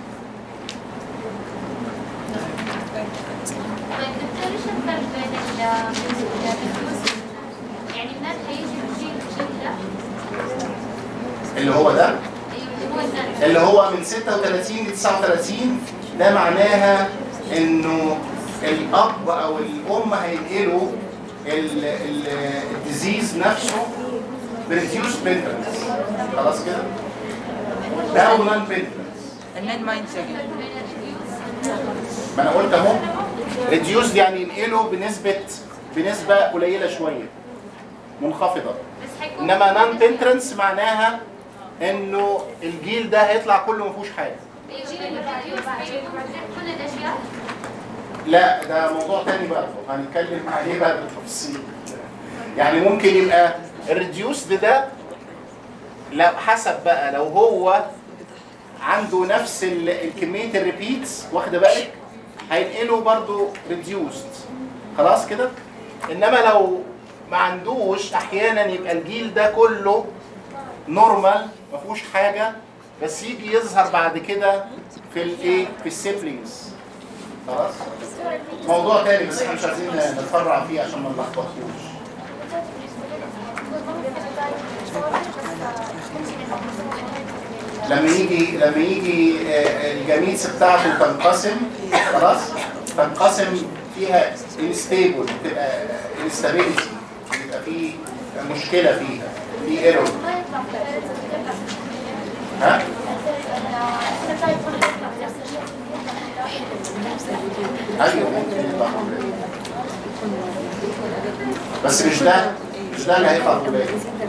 طيب دكتور ايش الفرق بين ال الريديوس يعني الناس هيجي يشيل الشيء ده اللي هو ده ايوه هو الناس اللي هو من 36 ل 39 ده معناها انه الاب او الام هينقلوا ال- ال- الديزيز نفسه بريديوس بنترنس خلاص كده ده هو نون بنترنس النن ما ينتقل بين الريديوس ما انا قلت اهو ريديوس يعني ينقله بنسبه بنسبه قليله شويه منخفضه بس حيكون انما نون بنترنس معناها انه الجيل ده هيطلع كله ما فيهوش حاجه يجي الريديوس حيكون كل الاشياء لا ده موضوع تاني بقى هنتكلم عليه بقى بالتفصيل يعني ممكن يبقى الريديوس ده لو حسب بقى لو هو عنده نفس ال- الكميه الريبيتس واخده بالك هينقله برضو ريديوست خلاص كده انما لو ما عندوش احيانا يبقى الجيل ده كله نورمال ما فيهوش حاجه بس يجي يظهر بعد كده في الايه في السيبلينجز خلاص موضوع تاني بس احنا مش عايزين نتفرع فيه عشان ما نلخبطوش لما يجي لما يجي آه، الجميتس بتاعته تنقسم خلاص تنقسم فيها انستيبل تبقى انستابيليتي يبقى في مشكله فيها في ايرور ها ايوه ممكن يطلع طبيعي. بس مش ده مش ده اللي هيطلع طبيعي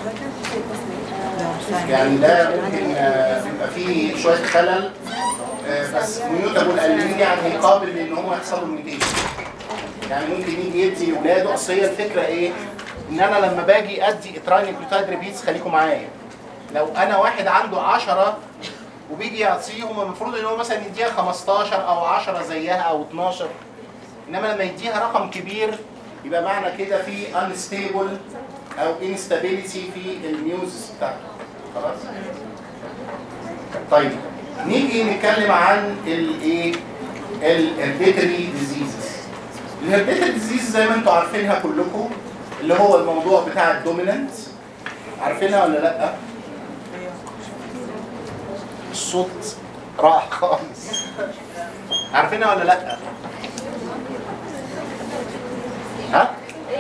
يعني ده ممكن آه، بيبقى فيه شويه خلل آه، بس ميوتابل قليل يعني هيقابل ان هو يحصل له ميوتيشن يعني ممكن يجي يدي لاولاده اصل هي الفكره ايه؟ ان انا لما باجي ادي اتراين نيوكليوتايد ريبيتس خليكم معايا لو انا واحد عنده 10 وبيجي يعطيهم المفروض ان هو مثلا يديها 15 او 10 زيها او 12 انما لما يديها رقم كبير يبقى معنى كده في unstable او instability في الميوز بتاعته خلاص طيب نيجي نتكلم عن الايه الهيربيتري ديزيزز الهيربيتري ديزيز زي ما انتم عارفينها كلكم اللي هو الموضوع بتاع الدوميننت عارفينها ولا لا الصوت راح خالص عارفينها ولا لا ها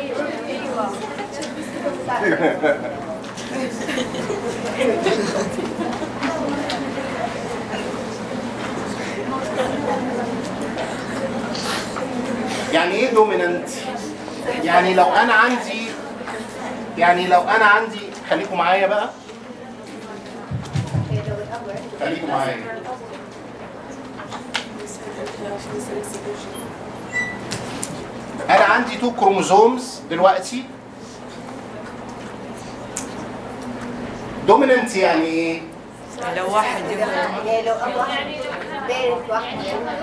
يعني ايه دوميننت يعني لو انا عندي يعني لو انا عندي خليكم معايا بقى خليكم معايا انا عندي تو كروموزومز دلوقتي دوميننت يعني ايه لو واحد يبغى يعني لو اب واحد بارد واحد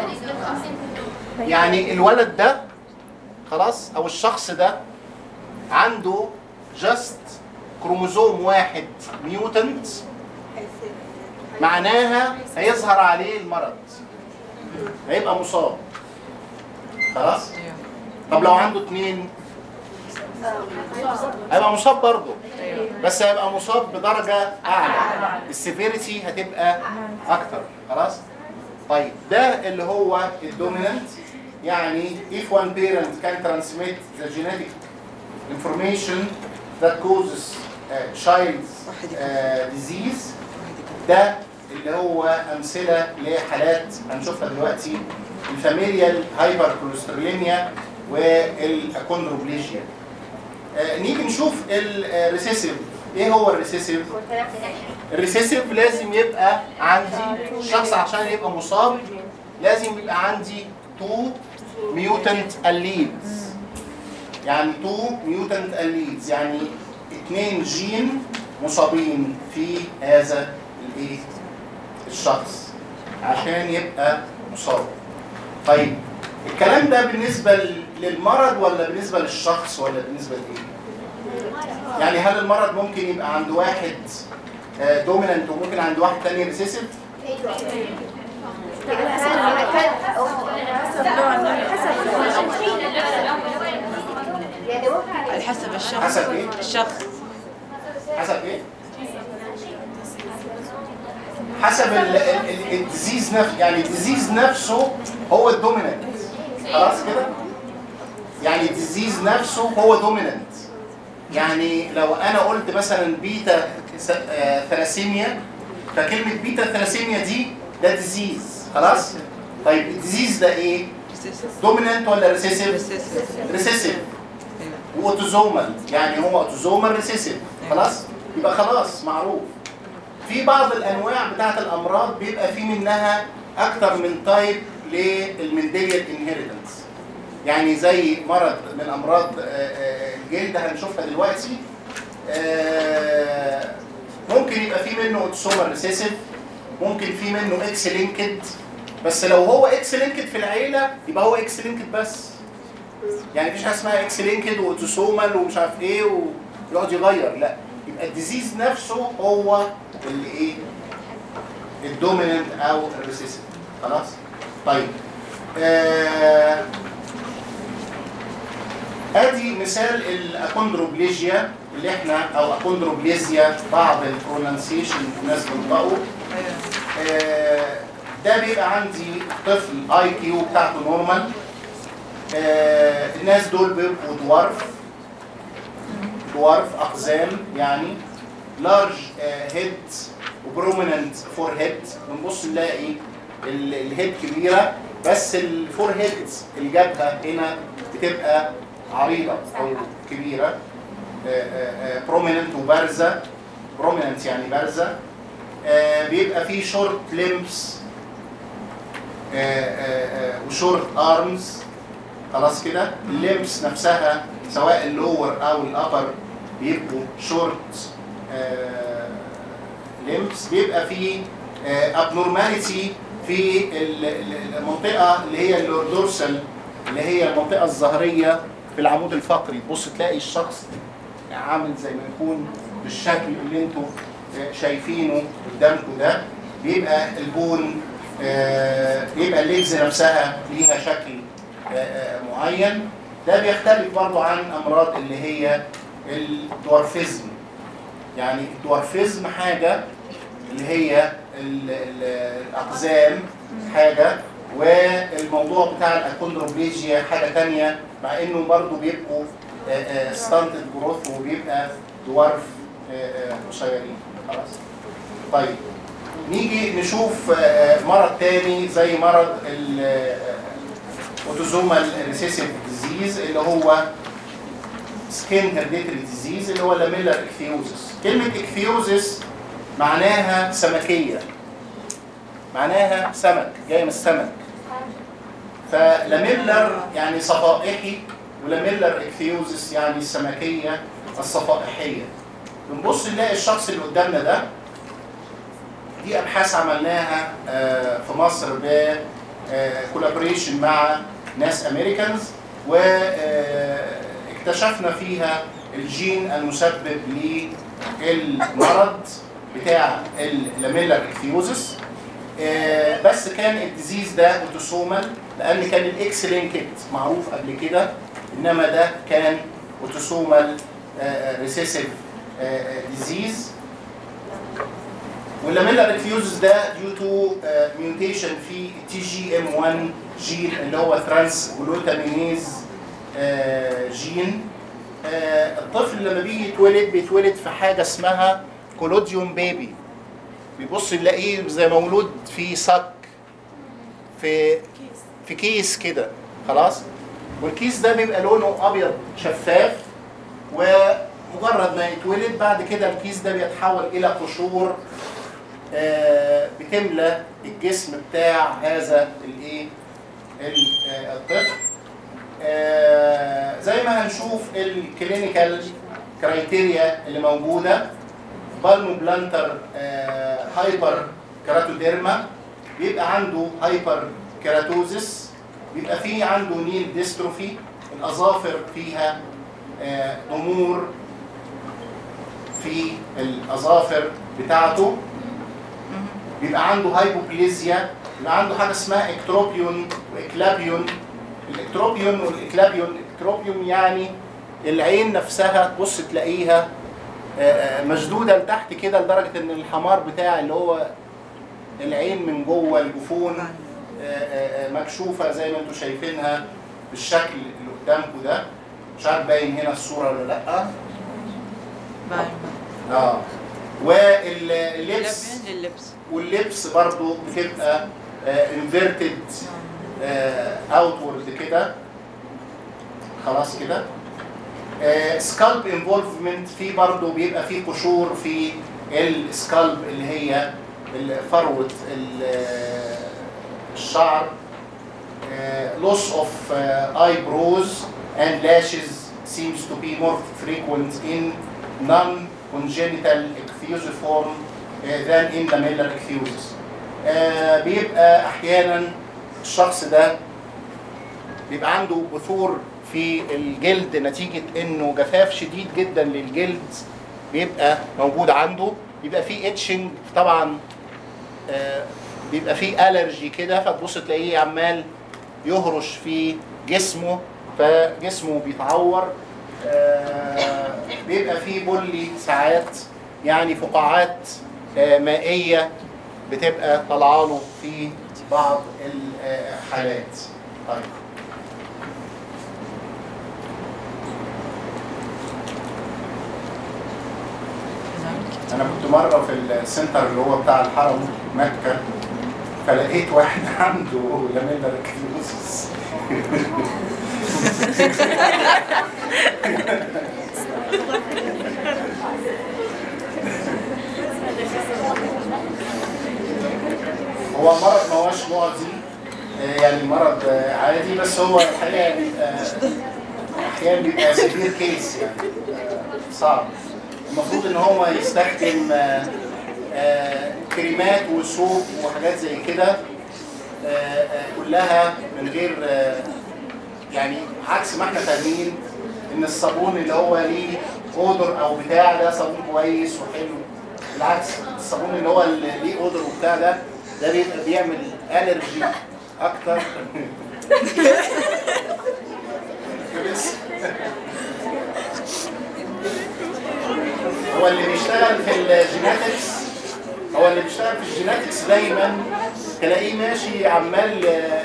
يعني الولد ده خلاص او الشخص ده عنده جاست كروموزوم واحد ميوتنت معناها هيظهر عليه المرض هيبقى مصاب خلاص أيوه. طب لو عنده اتنين هيبقى مصاب برضه بس هيبقى مصاب بدرجة أعلى السيفيريتي هتبقى أكتر خلاص طيب ده اللي هو الدوميننت يعني if one parent can transmit the genetic information that causes uh, child's uh, disease ده اللي هو أمثلة لحالات هنشوفها دلوقتي الفاميليال هايبر كوليستروليميا والاكوندروبليجيا آه، نيجي نشوف الريسيسيف ايه هو الريسيسيف الريسيسيف لازم يبقى عندي الشخص عشان يبقى مصاب لازم يبقى عندي تو ميوتنت الليدز يعني تو ميوتنت الليدز يعني اثنين جين مصابين في هذا الايه الشخص عشان يبقى مصاب طيب الكلام ده بالنسبة ل- للمرض ولا بالنسبة للشخص ولا بالنسبة لإيه؟ يعني هل المرض ممكن يبقى عند واحد دوميننت وممكن عند واحد تاني ريسيسيف؟ يعني ممكن على حسب الشخص حسب إيه؟ الشخص حسب ايه؟ حسب ال- ال- ال- الديزيز نفسه يعني الديزيز نفسه هو الدوميننت خلاص كده؟ يعني الديزيز نفسه هو دوميننت يعني لو انا قلت مثلا بيتا س- آه، ثلاسيميا فكلمه بيتا ثلاسيميا دي ده ديزيز خلاص؟ طيب الديزيز ده ايه؟ دوميننت ولا ريسيسيف؟ ريسيسيف واوتوزومال يعني هو اوتوزومال ريسيسيف خلاص يبقى خلاص معروف في بعض الانواع بتاعت الامراض بيبقى في منها اكتر من تايب للمنديليال انهيرتنس يعني زي مرض من امراض آه، آه، الجلد هنشوفها دلوقتي آه، ممكن يبقى في منه اوتوسومال ريسيسيف ممكن في منه اكس لينكد بس لو هو اكس لينكد في العيله يبقى هو اكس لينكد بس يعني مفيش حاجه اسمها اكس لينكد واوتوسومال ومش عارف ايه ويقعد يغير لا يبقى الديزيز نفسه هو اللي ايه الدوميننت او الريسيسيف خلاص طيب آه ادي مثال الاكوندروبليجيا اللي احنا او اكوندروبليزيا بعض البرونانسيشن الناس بتنطقه آه، ده بيبقى عندي طفل اي كيو بتاعته نورمال آه، الناس دول بيبقوا دوارف دوارف اقزام يعني لارج هيد وبروميننت فور هيد بنبص نلاقي ال- الهيد كبيره بس الفور هيد الجبهه هنا بتبقى عريضه او كبيره بروميننت وبارزه بروميننت يعني بارزه آه، بيبقى فيه شورت ليمبس وشورت ارمز خلاص كده الليمبس نفسها سواء اللور او الابر بيبقوا شورت ليمبس بيبقى فيه ابنورماليتي في ال- ال- المنطقه اللي هي اللوردورسال اللي هي المنطقه الظهريه في العمود الفقري تبص تلاقي الشخص عامل زي ما يكون بالشكل اللي انتوا آه، شايفينه قدامكم ده بيبقى البون آه، بيبقى الليجز نفسها ليها شكل آه، آه، معين ده بيختلف برضو عن امراض اللي هي الدوارفيزم يعني الدوارفيزم حاجه اللي هي ال- ال- الاقزام حاجه والموضوع بتاع الاكوندروبليجيا حاجه تانية مع انه برضو بيبقوا ستانتد جروث وبيبقى دوارف آه، آه، قصيرين خلاص طيب نيجي نشوف آه، مرض تاني زي مرض الاوتوزومال ريسيسيف ديزيز اللي هو سكين هيرديتري ديزيز اللي هو لاميلر اكثيوزس كلمه اكثيوزس معناها سمكيه معناها سمك جاي من السمك فلاميلر يعني صفائحي ولاميلر اكثيوزس يعني السمكيه الصفائحيه بنبص نلاقي الشخص اللي قدامنا ده دي ابحاث عملناها آه، في مصر بكولابوريشن مع ناس امريكانز واكتشفنا فيها الجين المسبب للمرض بتاع اللاميلر اكثيوزس آه، بس كان الديزيز ده اوتوسومال لان كان الاكس لينكد معروف قبل كده انما ده كان اوتوسومال ريسيسيف ديزيز واللاميلا ريفيوزز ده ديو تو ميوتيشن في تي جي ام 1 جين اللي هو ترانس جلوتامينيز جين آه، الطفل لما بيجي يتولد بيتولد في حاجه اسمها كولوديوم بيبي بيبص يلاقيه زي مولود في صك في في كيس كده خلاص والكيس ده بيبقى لونه ابيض شفاف ومجرد ما يتولد بعد كده الكيس ده بيتحول الى قشور آه، بتملى الجسم بتاع هذا الايه ال- آه، الطفل آه، زي ما هنشوف الكلينيكال كرايتيريا اللي موجوده بالمو بلانتر هايبر كيراتوديرما بيبقى عنده هايبر كيراتوزس بيبقى فيه عنده نيل ديستروفي الاظافر فيها آه، ضمور في الاظافر بتاعته بيبقى عنده هايبوبليزيا بيبقى عنده حاجه اسمها اكتروبيون واكلابيون الاكتروبيون والاكلابيون اكتروبيون يعني العين نفسها تبص تلاقيها آه، آه، مشدوده لتحت كده لدرجه ان الحمار بتاع اللي هو العين من جوه الجفون آه، آه، آه، مكشوفه زي ما انتم شايفينها بالشكل اللي قدامكم ده مش عارف باين هنا الصوره ولا لا باين اه واللبس لبن لللبس واللبس برضو بتبقى انفيرتد اوتورد كده خلاص كده سكالب انفولفمنت في برضو بيبقى في قشور في السكالب اللي هي ال- فروه ال- آه، الشعر loss of uh, eyebrows and lashes seems to be more frequent in non-congenital ichthyosiform uh, than in lamellar ichthyosis. Uh, بيبقى احيانا الشخص ده بيبقى عنده بثور في الجلد نتيجة انه جفاف شديد جدا للجلد بيبقى موجود عنده بيبقى فيه اتشنج طبعا آه، بيبقى فيه الرجي كده فتبص تلاقيه عمال يهرش في جسمه فجسمه بيتعور آه، بيبقى فيه بلي ساعات يعني فقاعات آه، مائية بتبقى طالعه له في بعض الحالات طيب انا كنت مره في السنتر اللي هو بتاع الحرم مكه فلقيت واحد عنده لاميلر كلوزس هو مرض ما هوش معدي آه، يعني مرض آه، عادي بس هو الحقيقه بيبقى احيانا بيبقى سيفير كيس يعني آه، صعب المفروض ان هو يستخدم آه، كريمات وسوق وحاجات زي كده آه، آه، كلها من غير آه، يعني عكس ما احنا فاهمين ان الصابون اللي هو ليه اودر او بتاع ده صابون كويس وحلو بالعكس الصابون اللي هو اللي ليه اودر وبتاع ده ده بيبقى بيعمل الرجي اكتر بس هو اللي بيشتغل في الجيناتكس هو اللي بيشتغل في الجيناتكس دايما تلاقيه ماشي عمال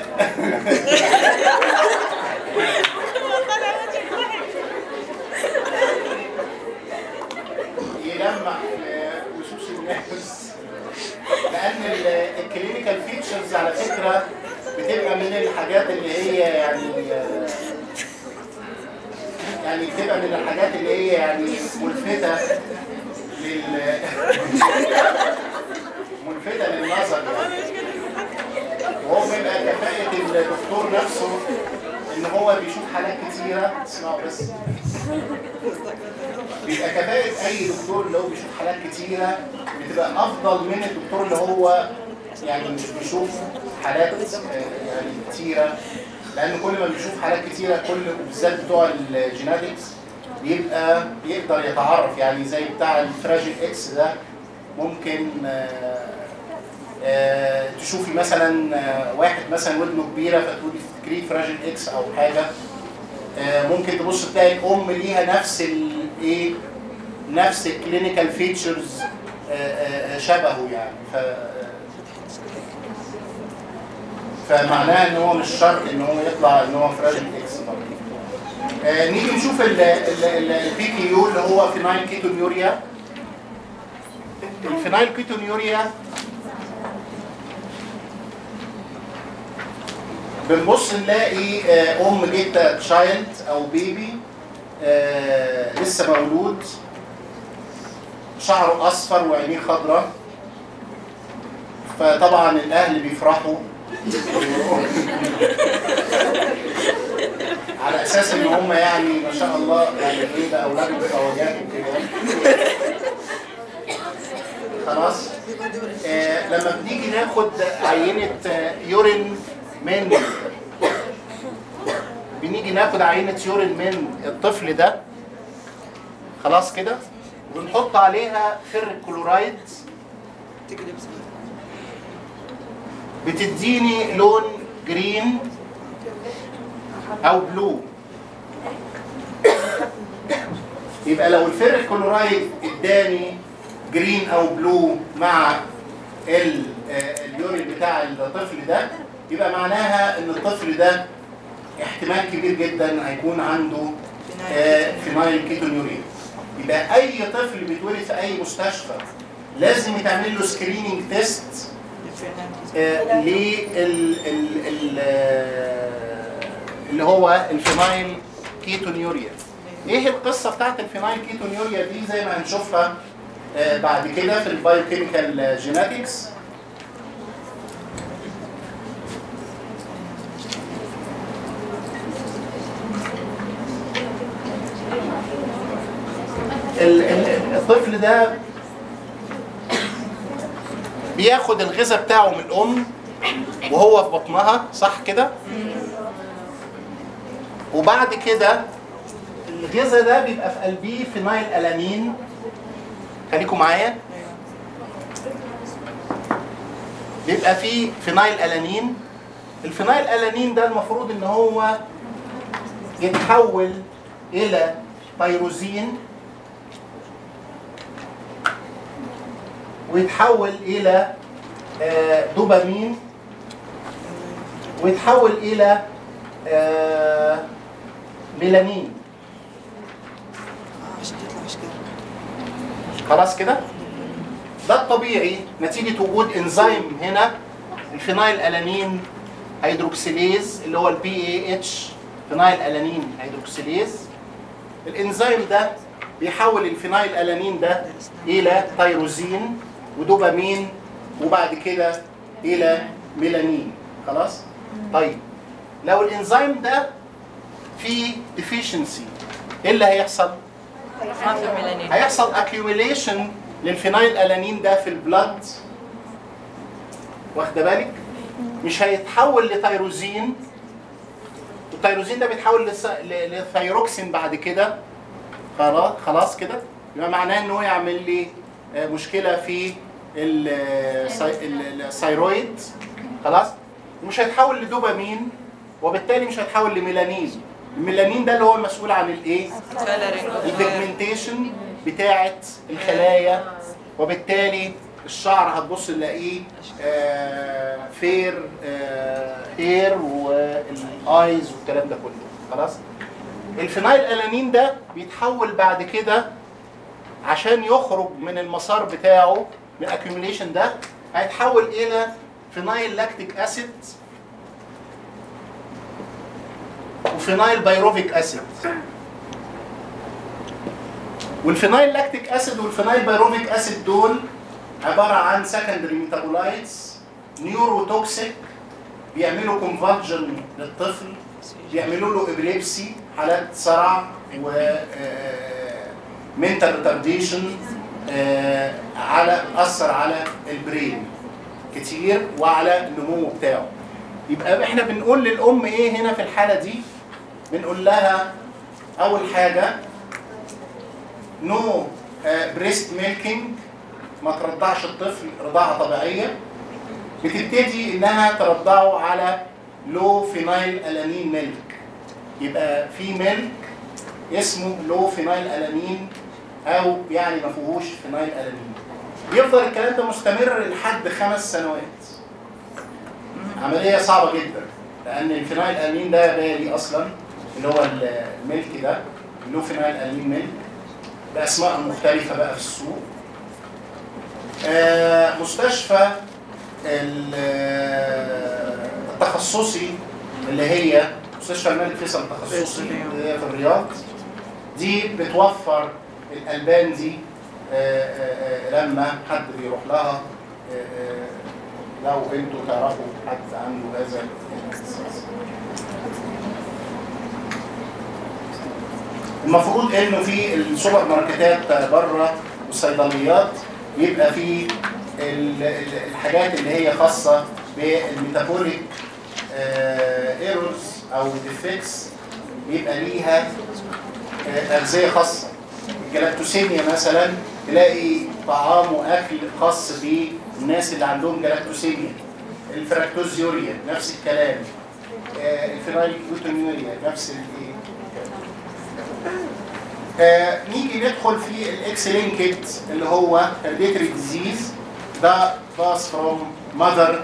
يلمع في وشوش الناس لان ال- الكلينيكال فيتشرز على فكره بتبقى من الحاجات اللي هي يعني يعني بتبقى من الحاجات اللي هي يعني ملفتة لل ملفتة للنظر يعني وهو بيبقى كفاءة الدكتور نفسه ان هو بيشوف حالات كتيرة اسمعوا بس بيبقى كفاءة اي دكتور اللي هو بيشوف حالات كتيرة بتبقى افضل من الدكتور اللي هو يعني مش بيشوف حالات آه، يعني كتيرة لان كل ما بيشوف حالات كتيره كل بالذات بتوع الجيناتكس بيبقى يقدر يتعرف يعني زي بتاع الفراجيل اكس ده ممكن آه، آه، تشوفي مثلا آه، واحد مثلا ودنه كبيره فتقولي تفتكريه فراجيل اكس او حاجه آه، ممكن تبص تلاقي الام ليها نفس الايه نفس الكلينيكال فيتشرز شبهه يعني ف فمعناها ان هو مش شرط ان هو يطلع ان هو فراجل اكس آه نيجي نشوف البي كي يو اللي هو فينايل كيتونيوريا الفينايل كيتونيوريا بنبص نلاقي آه ام جيتا تشايلد او بيبي آه لسه مولود شعره اصفر وعينيه خضراء فطبعا الاهل بيفرحوا على اساس ان هم يعني ما شاء الله يعني ايه ده اولادهم بفواجات وكده خلاص آه لما بنيجي ناخد عينه آه، يورين من بنيجي ناخد عينه يورين من الطفل ده خلاص كده ونحط عليها فر كلورايد بتديني لون جرين او بلو يبقى لو الفر كلورايد اداني جرين او بلو مع ال- آه، اليورين بتاع الطفل ده يبقى معناها ان الطفل ده احتمال كبير جدا هيكون عنده آه، فينايل كيتونيوريا يبقى اي طفل بيتولد في اي مستشفى لازم يتعمل له سكريننج تيست آه، لل ال- ال- آه، اللي هو الفينايل كيتونيوريا ايه القصه بتاعت الفينايل كيتونيوريا دي زي ما هنشوفها آه، بعد كده في البايوكيميكال جينetics ال- ال- الطفل ده بياخد الغذاء بتاعه من الام وهو في بطنها صح كده وبعد كده الغذاء ده بيبقى في قلبيه فينايل الانين خليكم معايا بيبقى فيه فينايل الانين الفينايل الانين ده المفروض ان هو يتحول الى تيروزين ويتحول الى آه، دوبامين ويتحول الى آه، ميلانين عشان تطلع مش كده خلاص كده ده الطبيعي نتيجة وجود انزيم هنا الفينايل الانين هيدروكسيليز اللي هو البي اي اتش فينايل الانين هيدروكسيليز الانزيم ده بيحول الفينايل الانين ده الى تيروزين ودوبامين وبعد كده الى ميلانين خلاص طيب لو الانزيم ده فيه deficiency ايه اللي هيحصل ما في ميلانين هيحصل accumulation للفينايل الانين ده في البلد واخده بالك مش هيتحول لتيروزين التيروزين ده بيتحول لس- ل- لثيروكسين بعد كده خلاص خلاص كده يبقى معناه ان هو يعمل لي آه، مشكله في ال- السي- ال- الثيرويد خلاص ومش هيتحول لدوبامين وبالتالي مش هيتحول لميلانين الميلانين ده اللي هو المسؤول عن الايه البيجمنتيشن بتاعه الخلايا وبالتالي الشعر هتبص نلاقيه آه، فير آه، هير والايز والكلام ده كله خلاص الفينايل الانين ده بيتحول بعد كده عشان يخرج من المسار بتاعه من الاكيوميليشن ده هيتحول الى فينايل لاكتيك اسيد وفينايل بايروفيك اسيد والفينايل لاكتيك اسيد والفينايل بايروفيك اسيد دول عباره عن سكندري ميتابولايتس نيوروتوكسيك بيعملوا كونفالجن للطفل بيعملوا له ابليبسي حالات صرع و منتال ريتارديشن على اثر على البرين كتير وعلى النمو بتاعه يبقى احنا بنقول للام ايه هنا في الحاله دي بنقول لها اول حاجه نو بريست ميلكينج ما ترضعش الطفل رضاعه طبيعيه بتبتدي انها ترضعه على لو فينايل الانين ميلك يبقى في ميلك اسمه لو فينايل الانين او يعني ما فيهوش فينايل الانين يفضل الكلام ده مستمر لحد خمس سنوات عمليه صعبه جدا لان الفينايل الانين ده غالي اصلا اللي هو الميلك ده اللو فينايل الانين ميلك باسماء مختلفه بقى في السوق آه، مستشفى ال- التخصصي اللي هي مستشفى الملك فيصل التخصصي اللي هي في الرياض دي بتوفر الالبان دي آه، آه، آه، لما حد بيروح لها آه، آه، لو انتوا تعرفوا حد عنده هذا الاختصاص المفروض انه في السوبر ماركتات بره والصيدليات يبقى في ال- ال- الحاجات اللي هي خاصه بالميتابوليك ايرورز او ديفكتس بيبقى ليها آه، تغذيه خاصه الجلاكتوسيميا مثلا تلاقي طعام واكل خاص بالناس اللي عندهم جلاكتوسيميا الفراكتوزيوريا نفس الكلام آه، الفينايل جلوتونيوريا نفس الايه آه، نيجي ندخل في الاكس لينكد اللي هو هيريديتري ديزيز ده باس فروم ماذر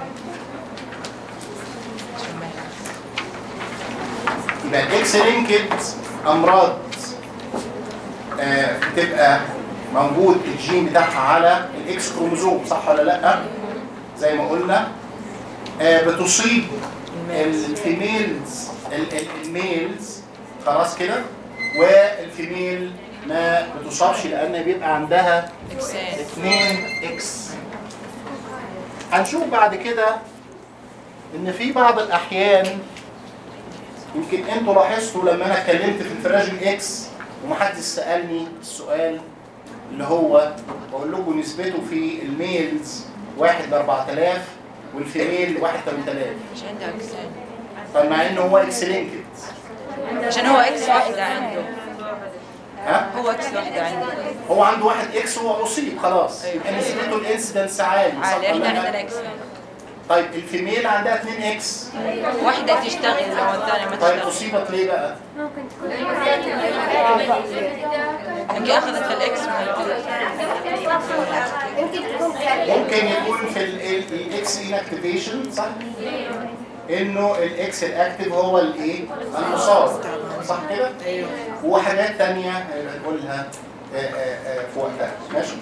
يبقى الاكس لينكد امراض آه، بتبقى موجود الجين بتاعها على الاكس كروموزوم صح ولا لا زي ما قلنا آه، بتصيب الفيميلز ال- ال- الميلز خلاص كده والفيميل ما بتصابش لان بيبقى عندها 2 اكس هنشوف بعد كده ان في بعض الاحيان يمكن انتوا لاحظتوا لما انا اتكلمت في الفراجل اكس ومحدش سالني السؤال اللي هو بقول لكم نسبته في الميلز 1 ل 4000 والفيميل 1 ل 8000 مش عندها اكسان طب مع انه هو اكس لينكد عشان هو اكس واحدة عنده ها هو اكس واحدة عنده هو عنده واحد اكس وهو اصيب خلاص أيوة. يبقى نسبته الانسيدنس عالي صح عادي ولا احنا لا؟ عندنا اكس طيب الفيميل عندها 2 اكس واحدة تشتغل لو الثانية ما طيب تشتغل اصيبت ليه بقى؟ ممكن تكون يمكن اخذت في الاكس ما يمكن تكون خارجة ممكن يكون في الاكس انكتيفيشن صح؟ انه الاكس الاكتف هو الايه؟ المصاب صح كده؟ وحاجات تانية هيبقى نقولها آه، آه، آه، في وقتها ماشي؟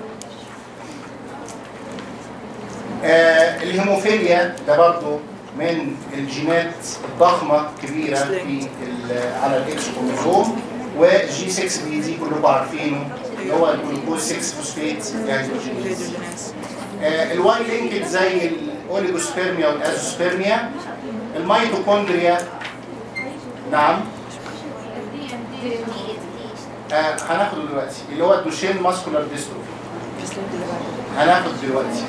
آه، الهيموفيليا ده برضو من الجينات الضخمة كبيرة في ال- على الاكس كروموسوم وجي 6 بي دي كلكم عارفينه اللي هو الجلوكوز 6 فوسفيت يعني آه، الواي لينكد زي الاوليجوسبيرميا والازوسبيرميا الميتوكوندريا نعم آه هناخده دلوقتي اللي هو الدوشين ماسكولار ديستروفي هناخد دلوقتي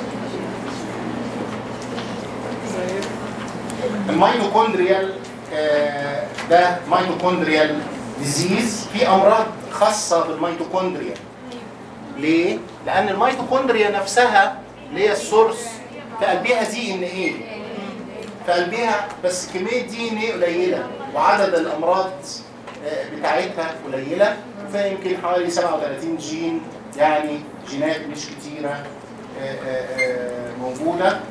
الميتوكوندريال آه، ده ميتوكوندريال ديزيز في امراض خاصه بالميتوكوندريا ليه؟ لان الميتوكوندريا نفسها اللي هي السورس في قلبها دي ان ايه في قلبها بس كميه دي ان ايه قليله وعدد الامراض آه، بتاعتها قليله فيمكن حوالي 37 جين يعني جينات مش كتيره آه، آه، آه، موجوده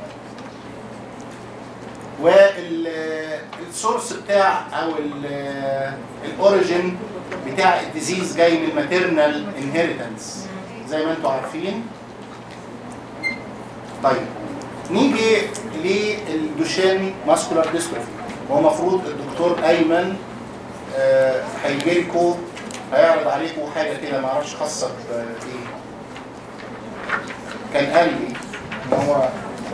والسورس بتاع او الاوريجين بتاع الديزيز جاي من الماتيرنال انهيرتنس زي ما انتم عارفين طيب نيجي للدوشين ماسكولار ديستروفي هو المفروض الدكتور ايمن آه، هيجي لكم هيعرض عليكم حاجه كده ما اعرفش خاصه بايه كان قال لي ان هو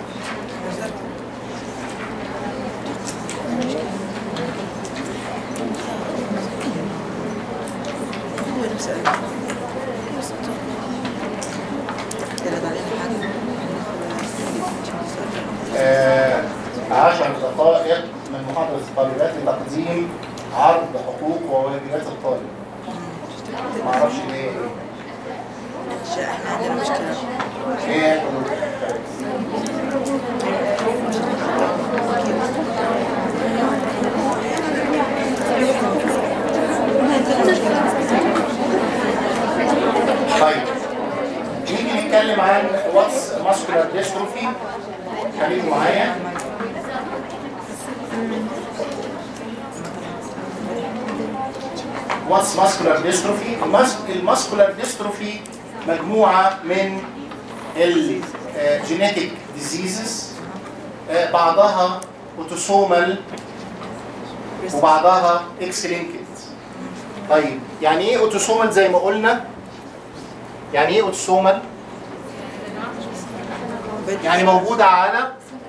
آه، عشر دقائق من محاضرة الطالبات لتقديم عرض حقوق وواجبات الطالب. ما اعرفش ليه ايه. احنا عندنا مشكلة ايه هي طيب نيجي نتكلم عن واتس ماسكولار ديستروفي خليكم معايا واتس ماسكولار ديستروفي الماسكولار ديستروفي مجموعه من الجينيتك ديزيزز بعضها اوتوسومال وبعضها اكس لينكد طيب يعني ايه اوتوسومال زي ما قلنا يعني ايه اوتوسومال يعني موجوده على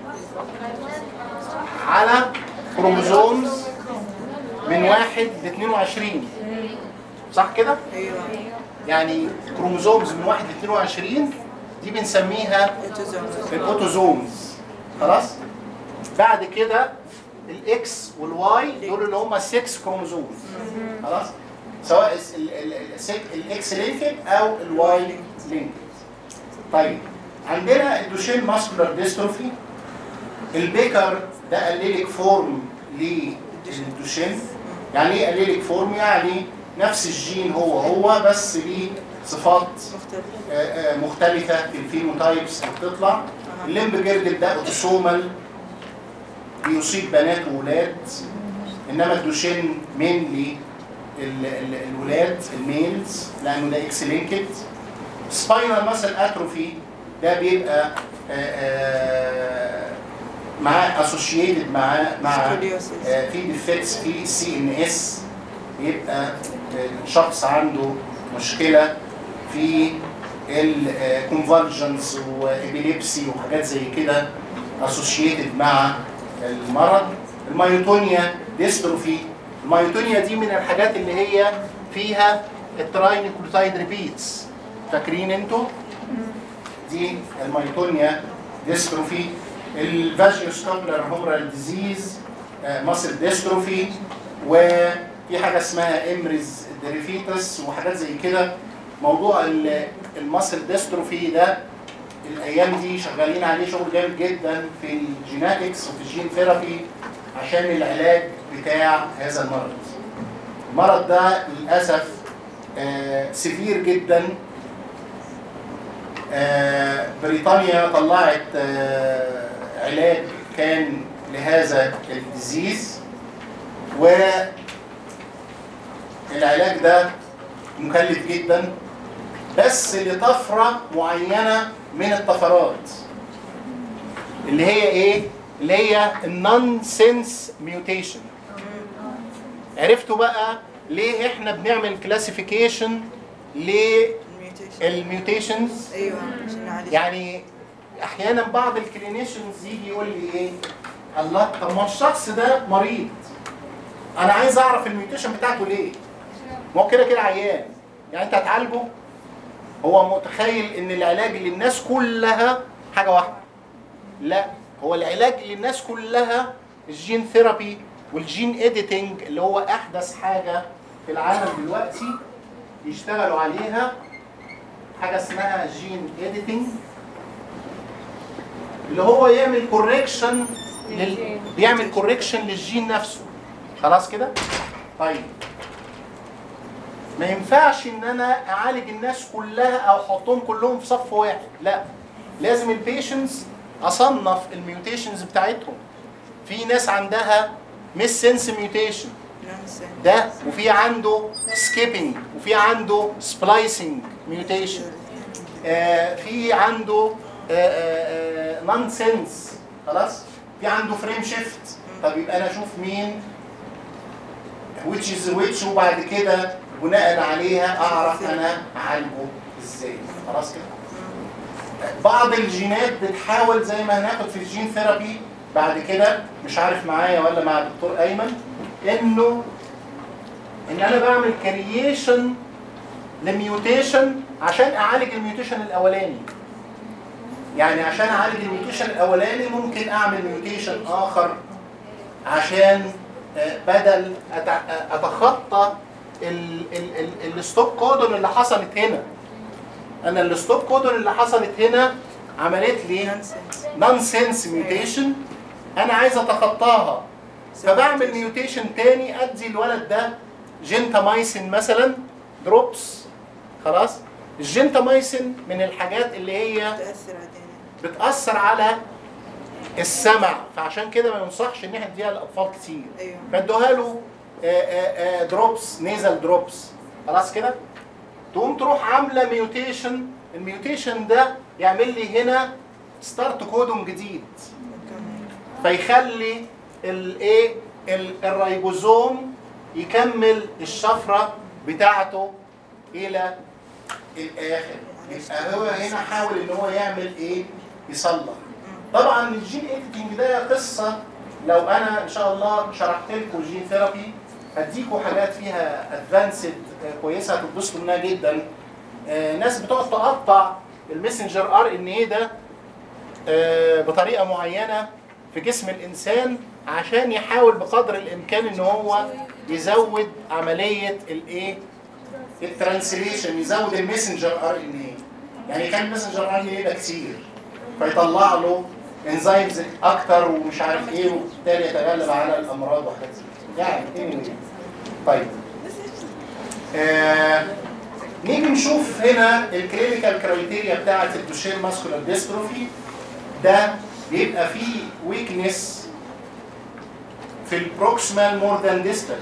على كروموزومز من واحد ل 22 صح كده؟ ايوه يعني كروموزومز من 1 ل 22 دي بنسميها اوتوزوم الاوتوزومز خلاص بعد كده الاكس والواي دول اللي هم 6 كروموزومز خلاص سواء الس- ال- ال- ال- الاكس لينكد او الواي لينكد طيب عندنا الدوشين ماسكولار ديستروفي البيكر ده اليليك فورم للدوشين يعني ايه اليليك فورم يعني نفس الجين هو هو بس ليه صفات مختلف آه، آه، مختلفة في الفينوتايبس اللي بتطلع الليمب جيردل ده اوتوسومال بيصيب بنات وولاد انما الدوشين مينلي الولاد الميلز لانه ده اكس لينكد سباينال ماسل اتروفي ده بيبقى آه، آه، معاه اسوشيتد مع مع Scoliosis. آه، في ديفكتس في السي ان اس يبقى الشخص عنده مشكله في الكونفرجنس وابيليبسي وحاجات زي كده اسوشيتد مع المرض المايوتونيا ديستروفي المايوتونيا دي من الحاجات اللي هي فيها التراينيكلوتايد ريبيتس فاكرين انتوا دي المايتونيا ديستروفي الفاجيوستوبلر هومرال ديزيز ماسل ديستروفي وفي حاجه اسمها امريز ديريفيتس وحاجات زي كده موضوع ال- الماسل ديستروفي ده الايام دي شغالين عليه شغل جامد جدا في الجيناتكس وفي الجين ثيرابي عشان العلاج بتاع هذا المرض المرض ده للاسف آه سيفير جدا آه، بريطانيا طلعت آه، علاج كان لهذا الديزيز والعلاج ده مكلف جدا بس لطفرة معينة من الطفرات اللي هي ايه؟ اللي هي النون سنس ميوتيشن عرفتوا بقى ليه احنا بنعمل كلاسيفيكيشن الميوتيشن للميوتيشنز ايوه عشان نعالج يعني احيانا بعض الكلينيشنز يجي يقول لي ايه الله طب ما الشخص ده مريض انا عايز اعرف الميوتيشن بتاعته ليه ما هو كده كده عيان يعني انت هتعالجه هو متخيل ان العلاج للناس كلها حاجه واحده لا هو العلاج للناس كلها الجين ثيرابي والجين اديتنج اللي هو احدث حاجه في العالم دلوقتي يشتغلوا عليها حاجه اسمها جين اديتنج اللي هو يعمل كوريكشن لل... بيعمل كوريكشن للجين نفسه خلاص كده طيب ما ينفعش ان انا اعالج الناس كلها او احطهم كلهم في صف واحد لا لازم البيشنتس اصنف الميوتيشنز بتاعتهم في ناس عندها ميس سنس ميوتيشن nonsense. ده وفي عنده سكيبنج وفي عنده سبلايسنج ميوتيشن في عنده نون سنس خلاص في عنده فريم شيفت طب يبقى انا اشوف مين which is which وبعد كده بناء عليها اعرف انا اعالجه ازاي خلاص كده بعض الجينات بتحاول زي ما هناخد في الجين ثيرابي بعد كده مش عارف معايا ولا مع الدكتور ايمن انه ان انا بعمل كرييشن لميوتيشن عشان اعالج الميوتيشن الاولاني يعني عشان اعالج الميوتيشن الاولاني ممكن اعمل ميوتيشن اخر عشان آه، بدل أتع- آه، اتخطى ال- ال- ال- الستوب كودون اللي حصلت هنا انا الستوب كودون اللي حصلت هنا عملت لي nonsense. نونسنس ميوتيشن انا عايز اتخطاها فبعمل ميوتيشن تاني ادي الولد ده جنتامايسين مثلا دروبس خلاص الجنتامايسين من الحاجات اللي هي تأثر علينا بتاثر على السمع فعشان كده ما ينصحش ان احنا نديها للاطفال كتير ايوه فادوها له دروبس نيزل دروبس خلاص كده تقوم تروح عامله ميوتيشن الميوتيشن ده يعمل لي هنا ستارت كودون جديد فيخلي الايه ال- الريبوزوم يكمل الشفره بتاعته الى الاخر يبقى هو هنا حاول ان هو يعمل ايه يصلح طبعا الجين اديتنج ده قصه لو انا ان شاء الله شرحت لكم الجين ثيرابي هديكم حاجات فيها ادفانسد كويسه هتتبسطوا منها جدا آه، ناس بتقعد تقطع المسنجر ار ان ايه ده آه، بطريقه معينه في جسم الانسان عشان يحاول بقدر الامكان ان هو يزود عمليه الايه الترانسليشن يزود المسنجر ار ان ايه يعني كان المسنجر ار ان ايه ده كتير فيطلع له انزيمز اكتر ومش عارف ايه وبالتالي يتغلب على الامراض وحاجات زي كده. يعني anyway. طيب آه نيجي نشوف هنا الكلينيكال كرايتيريا بتاعه الدوشين ماسكولار ديستروفي ده بيبقى فيه ويكنس في البروكسيمال مور ذان ديستال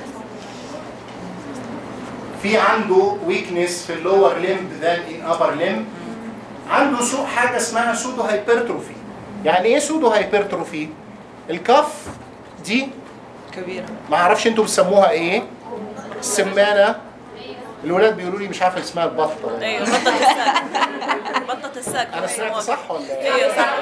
في عنده ويكنس في اللور ليمب ذان ان ابر ليمب عنده سوء حاجه اسمها سودو هايبرتروفي يعني ايه سودو هايبرتروفي الكف دي كبيرة ما اعرفش انتوا بتسموها ايه السمانه الولاد بيقولوا لي مش عارف اسمها البطه ايوه بطة الساك بطة الساك انا سمعت صح ولا ايه ايوه صح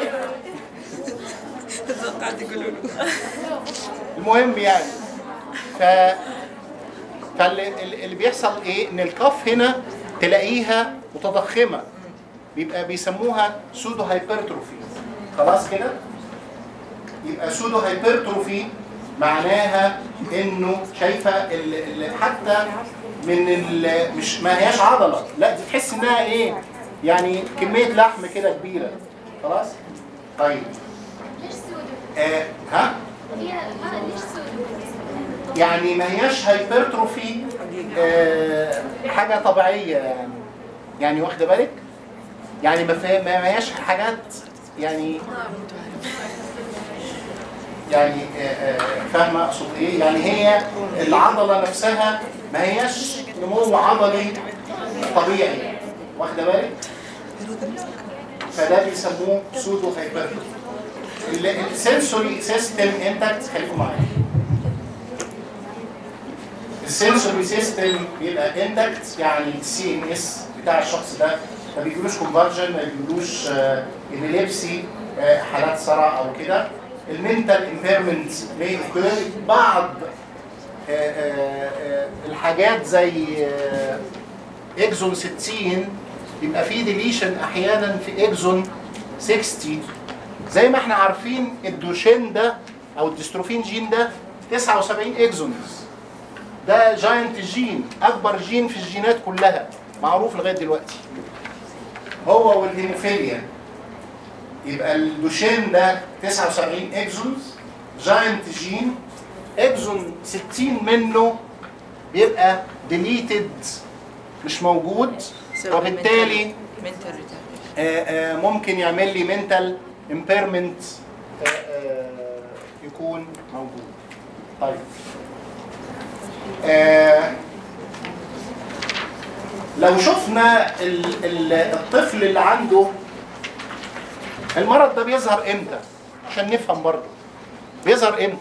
توقعت يقولوا له المهم يعني ف فاللي اللي بيحصل ايه ان الكف هنا تلاقيها متضخمه بيبقى بيسموها سودو هايبرتروفي خلاص كده يبقى سودو هايبرتروفي معناها انه شايفه ال ال حتى من ال مش ما هياش عضله لا دي تحس انها ايه يعني كميه لحم كده كبيره خلاص طيب ليش سودو؟ آه ها هي اه ليش سودو؟ يعني ما هياش هايبرتروفي آه حاجه طبيعيه يعني يعني واخده بالك يعني ما فيها- ما هياش حاجات يعني يعني آه، آه، فاهمه اقصد ايه يعني هي العضله نفسها ما هياش نمو عضلي طبيعي واخده بالك فده بيسموه سودو هايبرتروفي السنسوري سيستم انتكت خليكم معايا السنسوري سيستم بيبقى اندكت يعني السي ام اس بتاع الشخص ده ما بيجيلوش كونفرجن ما بيجيلوش ابيليبسي حالات صرع او كده المنتال امبيرمنت بعض آه، آه، آه، الحاجات زي آه، اكزون 60 يبقى في ديليشن احيانا في اكزون 60 زي ما احنا عارفين الدوشين ده او الديستروفين جين ده 79 اكزونز ده جاينت جين اكبر جين في الجينات كلها معروف لغايه دلوقتي هو والهيموفيليا يبقى الدوشين ده 79 اكزونز جاينت جين اكزون 60 منه بيبقى ديليتد مش موجود وبالتالي mental retardation آه، آه، ممكن يعمل لي منتال امبيرمنت يكون موجود طيب آه، لو شفنا ال- ال- الطفل اللي عنده المرض ده بيظهر امتى عشان نفهم برضه بيظهر امتى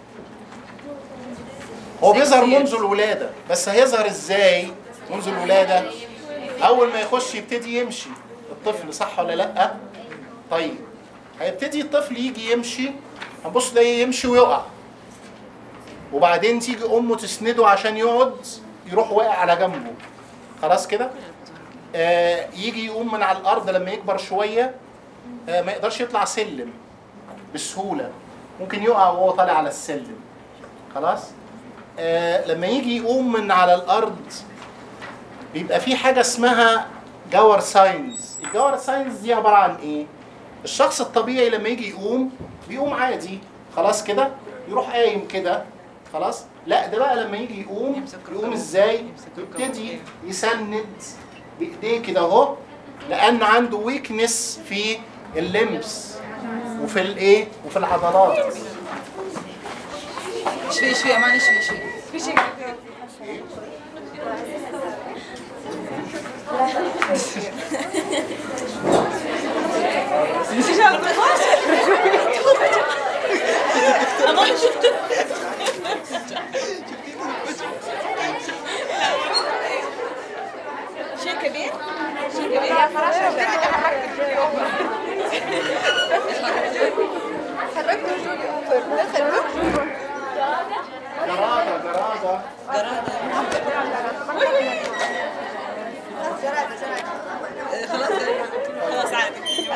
هو بيظهر منذ الولادة بس هيظهر ازاي منذ الولادة اول ما يخش يبتدي يمشي الطفل صح ولا لا طيب هيبتدي الطفل يجي يمشي هنبص تلاقيه يمشي ويقع وبعدين تيجي امه تسنده عشان يقعد يروح واقع على جنبه خلاص كده آه يجي يقوم من على الارض لما يكبر شويه آه ما يقدرش يطلع سلم بسهوله ممكن يقع وهو طالع على السلم خلاص آه لما يجي يقوم من على الارض بيبقى في حاجه اسمها جاور ساينز الجاور ساينز دي عباره عن ايه الشخص الطبيعي لما يجي يقوم بيقوم عادي خلاص كده يروح قايم كده خلاص لا ده بقى لما يجي يقوم يمسك يقوم ركبه. ازاي يمسك يبتدي ركبه. يسند بايديه كده اهو لان عنده ويكنس في اللمس وفي الايه وفي العضلات شوي شوي اماني شوي شوي أظن شفته شيء كبير شيء كبير جراده جراده آه، خلاص خلاص عادي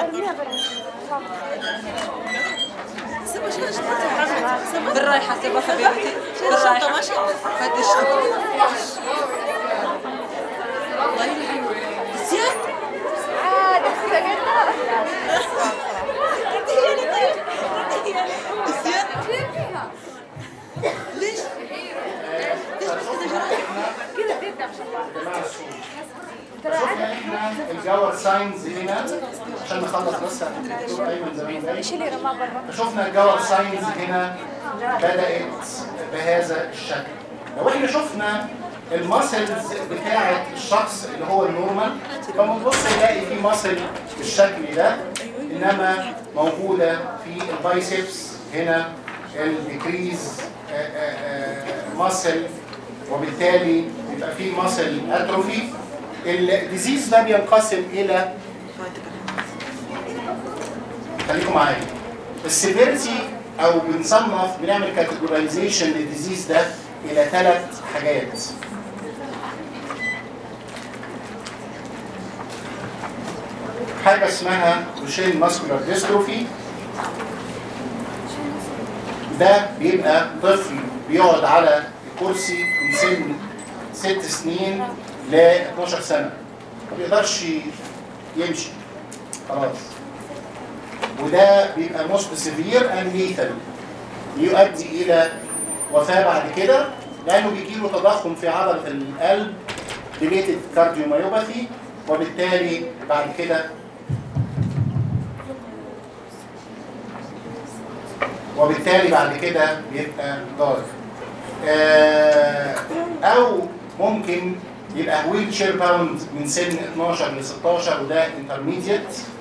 سيبها شوي شوي بالرايحة سيبها حبيبتي بالرايحة ماشي هات الشنطة الله يرحمه زياد زياد ليش؟ ليش بس كده جرى؟ شفنا احنا الجاور ساينز هنا عشان نخلص بس عشان الدكتور ايمن زمان باين. شفنا الجاور ساينز هنا بدات بهذا الشكل لو احنا شفنا الماسلز بتاعه الشخص اللي هو النورمال فبنبص نلاقي في ماسل بالشكل ده انما موجوده في البايسبس هنا الديكريز ماسل وبالتالي يبقى في ماسل اتروفي الديزيز ده بينقسم الى خليكم معايا السيفيرتي او بنصنف بنعمل كاتيجورايزيشن للديزيز ده الى ثلاث حاجات حاجه اسمها دوشين ماسكولار ديستروفي ده بيبقى طفل بيقعد على الكرسي من سن ست سنين ل 12 سنه ما بيقدرش يمشي خلاص وده بيبقى موست سيفير اند ليثال يؤدي الى وفاه بعد كده لانه بيجي له تضخم في عضله القلب ديليتد كارديوميوباثي وبالتالي بعد كده وبالتالي بعد كده بيبقى ضار آه، او ممكن يبقى ويل شير باوند من سن 12 ل 16 وده انترميديت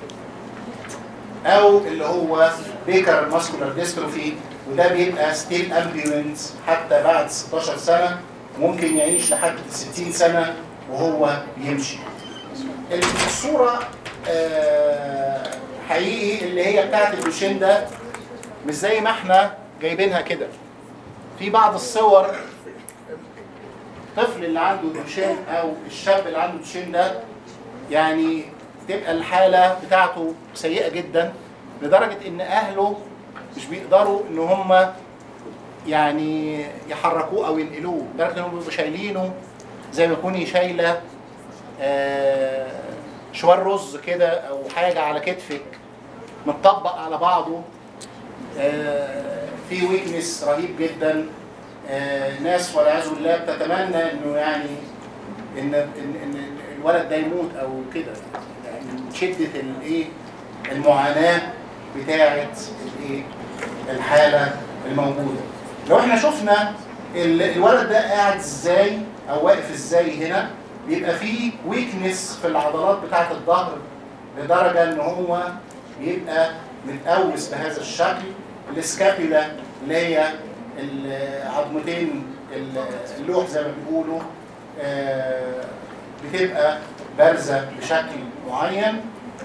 او اللي هو بيكر ماسكولار ديستروفي وده بيبقى ستيل امبيولنت حتى بعد 16 سنه ممكن يعيش لحد 60 سنه وهو بيمشي الصوره آه، حقيقي اللي هي بتاعت الدوشين ده مش زي ما احنا جايبينها كده في بعض الصور الطفل اللي عنده دوشين او الشاب اللي عنده دوشين ده يعني تبقى الحاله بتاعته سيئه جدا لدرجه ان اهله مش بيقدروا ان هم يعني يحركوه او ينقلوه لدرجه انهم بيبقوا شايلينه زي ما يكون شايله آه، شوال رز كده او حاجه على كتفك متطبق على بعضه آه، في ويكنس رهيب جدا آه، ناس والعياذ بالله بتتمنى انه يعني ان ان ان الولد ده يموت او كده يعني من شده الايه المعاناه بتاعه الايه الحاله الموجوده لو احنا شفنا ال- الولد ده قاعد ازاي او واقف ازاي هنا بيبقى فيه ويكنس في العضلات بتاعه الظهر لدرجه ان هو بيبقى متقوس بهذا الشكل السكابيولا اللي هي العظمتين اللوح زي ما بيقولوا آه، بتبقى بارزه بشكل معين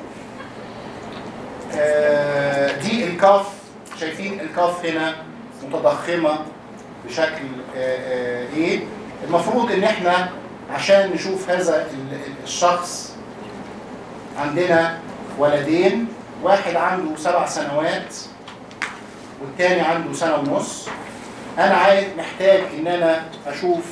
آه، دي الكاف شايفين الكاف هنا متضخمه بشكل آه، آه، ايه المفروض ان احنا عشان نشوف هذا ال- ال- الشخص عندنا ولدين واحد عنده سبع سنوات والتاني عنده سنة ونص أنا عايز محتاج إن أنا أشوف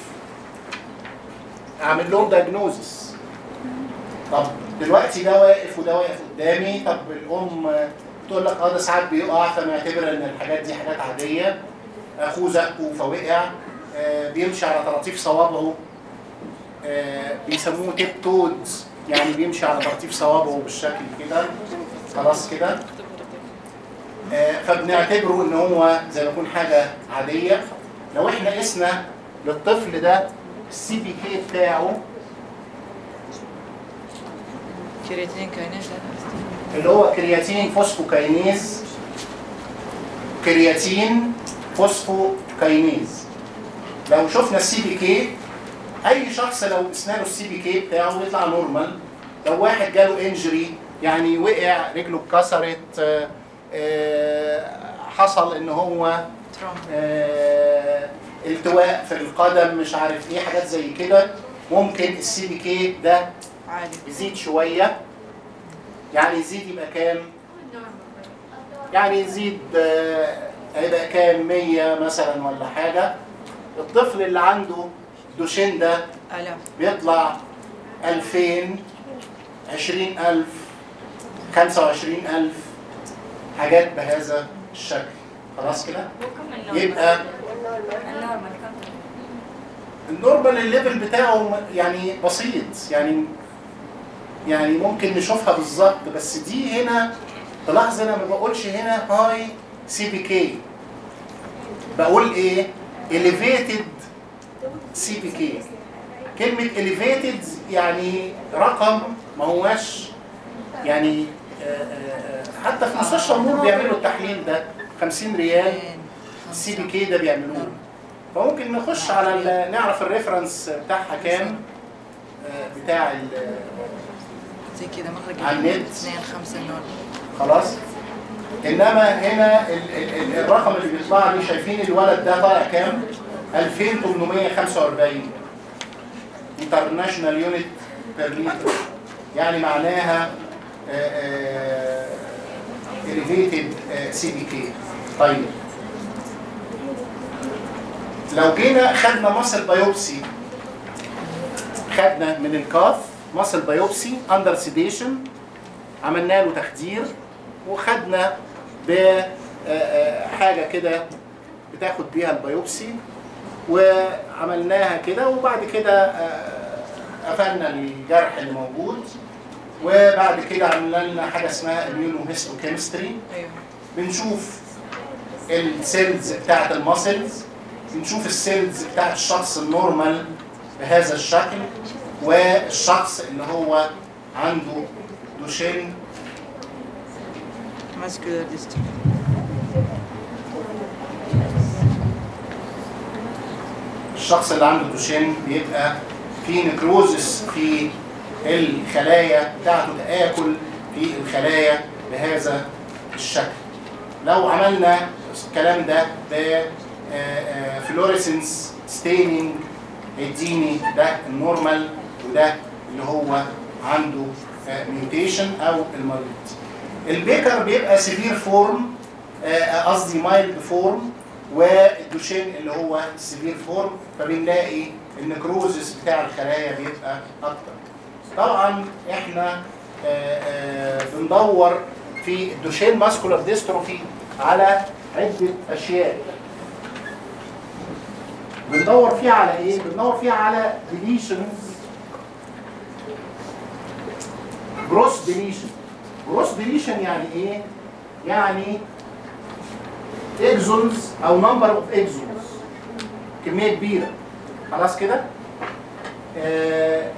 أعمل لهم دايجنوزس طب دلوقتي ده واقف وده واقف قدامي طب الأم تقول لك اه ده ساعات بيقع فمعتبرة إن الحاجات دي حاجات عادية أخوه زقه فوقع آه، بيمشي على طراطيف صوابعه آه، بيسموه تيب تودز يعني بيمشي على طراطيف صوابعه بالشكل كده خلاص كده آه، فبنعتبره ان هو زي ما يكون حاجه عاديه لو احنا قسنا للطفل ده السي بي كي بتاعه كرياتين كاينات اللي هو كرياتين فوسفوكاينيز كرياتين فوسفوكاينيز لو شفنا السي بي كي اي شخص لو قسنا له السي بي كي بتاعه بيطلع نورمال لو واحد جاله انجري يعني وقع رجله اتكسرت آه، آه، حصل ان هو تروما آه، التواء في القدم مش عارف ايه حاجات زي كده ممكن السي بي كي ده عالي يزيد شويه يعني يزيد يبقى كام يعني يزيد آه، هيبقى كام 100 مثلا ولا حاجه الطفل اللي عنده دوشين ده آلاف بيطلع 2000 20000 25000 حاجات بهذا الشكل خلاص كده يبقى النورمال الليفل بتاعه يعني بسيط يعني يعني ممكن نشوفها بالظبط بس دي هنا تلاحظ انا ما بقولش هنا هاي سي بي كي بقول ايه elevated سي بي كي كلمة elevated يعني رقم ما هواش يعني آه، آه، آه، حتى في مستشفى النور بيعملوا التحليل ده 50 ريال السي بي كي ده بيعملوه فممكن نخش على ال- نعرف الريفرنس بتاعها كام آه، بتاع ال- زي كذا مرة على قليل النت. اثنين خمسة نور خلاص انما هنا ال ال ال الرقم اللي بيطلع لي شايفين الولد ده طالع كام 2845 انترناشونال يونت بير لتر يعني معناها elevated سي بي كي طيب لو جينا خدنا مصل بايوبسي خدنا من الكاف مصل بايوبسي اندر سيديشن عملنا له تخدير وخدنا بحاجه كده بتاخد بيها البيوبسي وعملناها كده وبعد كده آه، قفلنا الجرح اللي موجود وبعد كده عملنا لنا حاجه اسمها immunohistochemistry ايوه بنشوف السيلز بتاعت الماسلز بنشوف السيلز بتاعت الشخص النورمال بهذا الشكل والشخص اللي هو عنده دوشين ماسكولار ديستروفي الشخص اللي عنده دوشين بيبقى في نكروزس في الخلايا بتاعته تآكل في الخلايا بهذا الشكل لو عملنا الكلام ده ب فلوريسنس ستيننج هيديني ده النورمال وده اللي هو عنده ميوتيشن او المريض البيكر بيبقى سيفير فورم قصدي مايلد فورم والدوشين اللي هو السيفير فورم فبنلاقي النكروزس بتاع الخلايا بيبقى اكتر طبعا احنا آه، آه، بندور في الدوشين ماسكولار ديستروفي على عده اشياء بندور فيها على ايه؟ بندور فيها على ديليشنز جروس ديليشن جروس ديليشن يعني ايه؟ يعني اكزونز او نمبر اوف اكزونز كميه كبيره خلاص كده؟ آه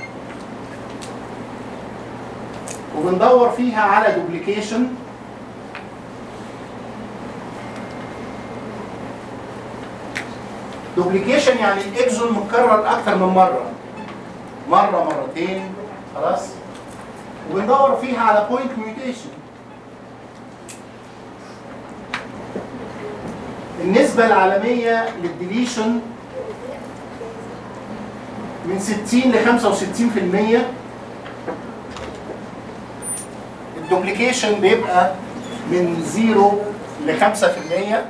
وبندور فيها على دوبليكيشن دوبليكيشن يعني الاكزون متكرر اكتر من مره مره مرتين خلاص وبندور فيها على بوينت ميوتيشن النسبة العالمية للديليشن من 60 ل 65% الدوبليكيشن بيبقى من 0 ل 5%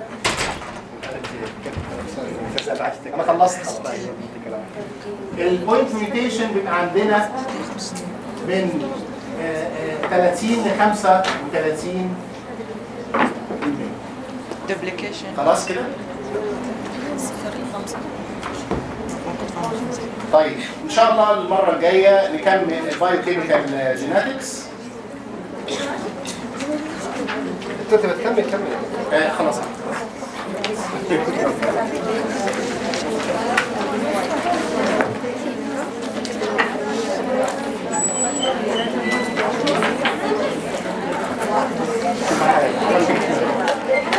انا خلصت خلاص البوينت ميوتيشن بيبقى عندنا من آه، آه، 30 ل 35 دوبليكيشن خلاص كده صفر خمسة طيب ان شاء الله المره الجايه نكمل البايو كيميكال جينetics انت بتكمل كمل آه خلاص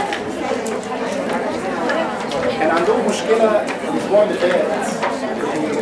كان عندهم مشكله الاسبوع اللي فات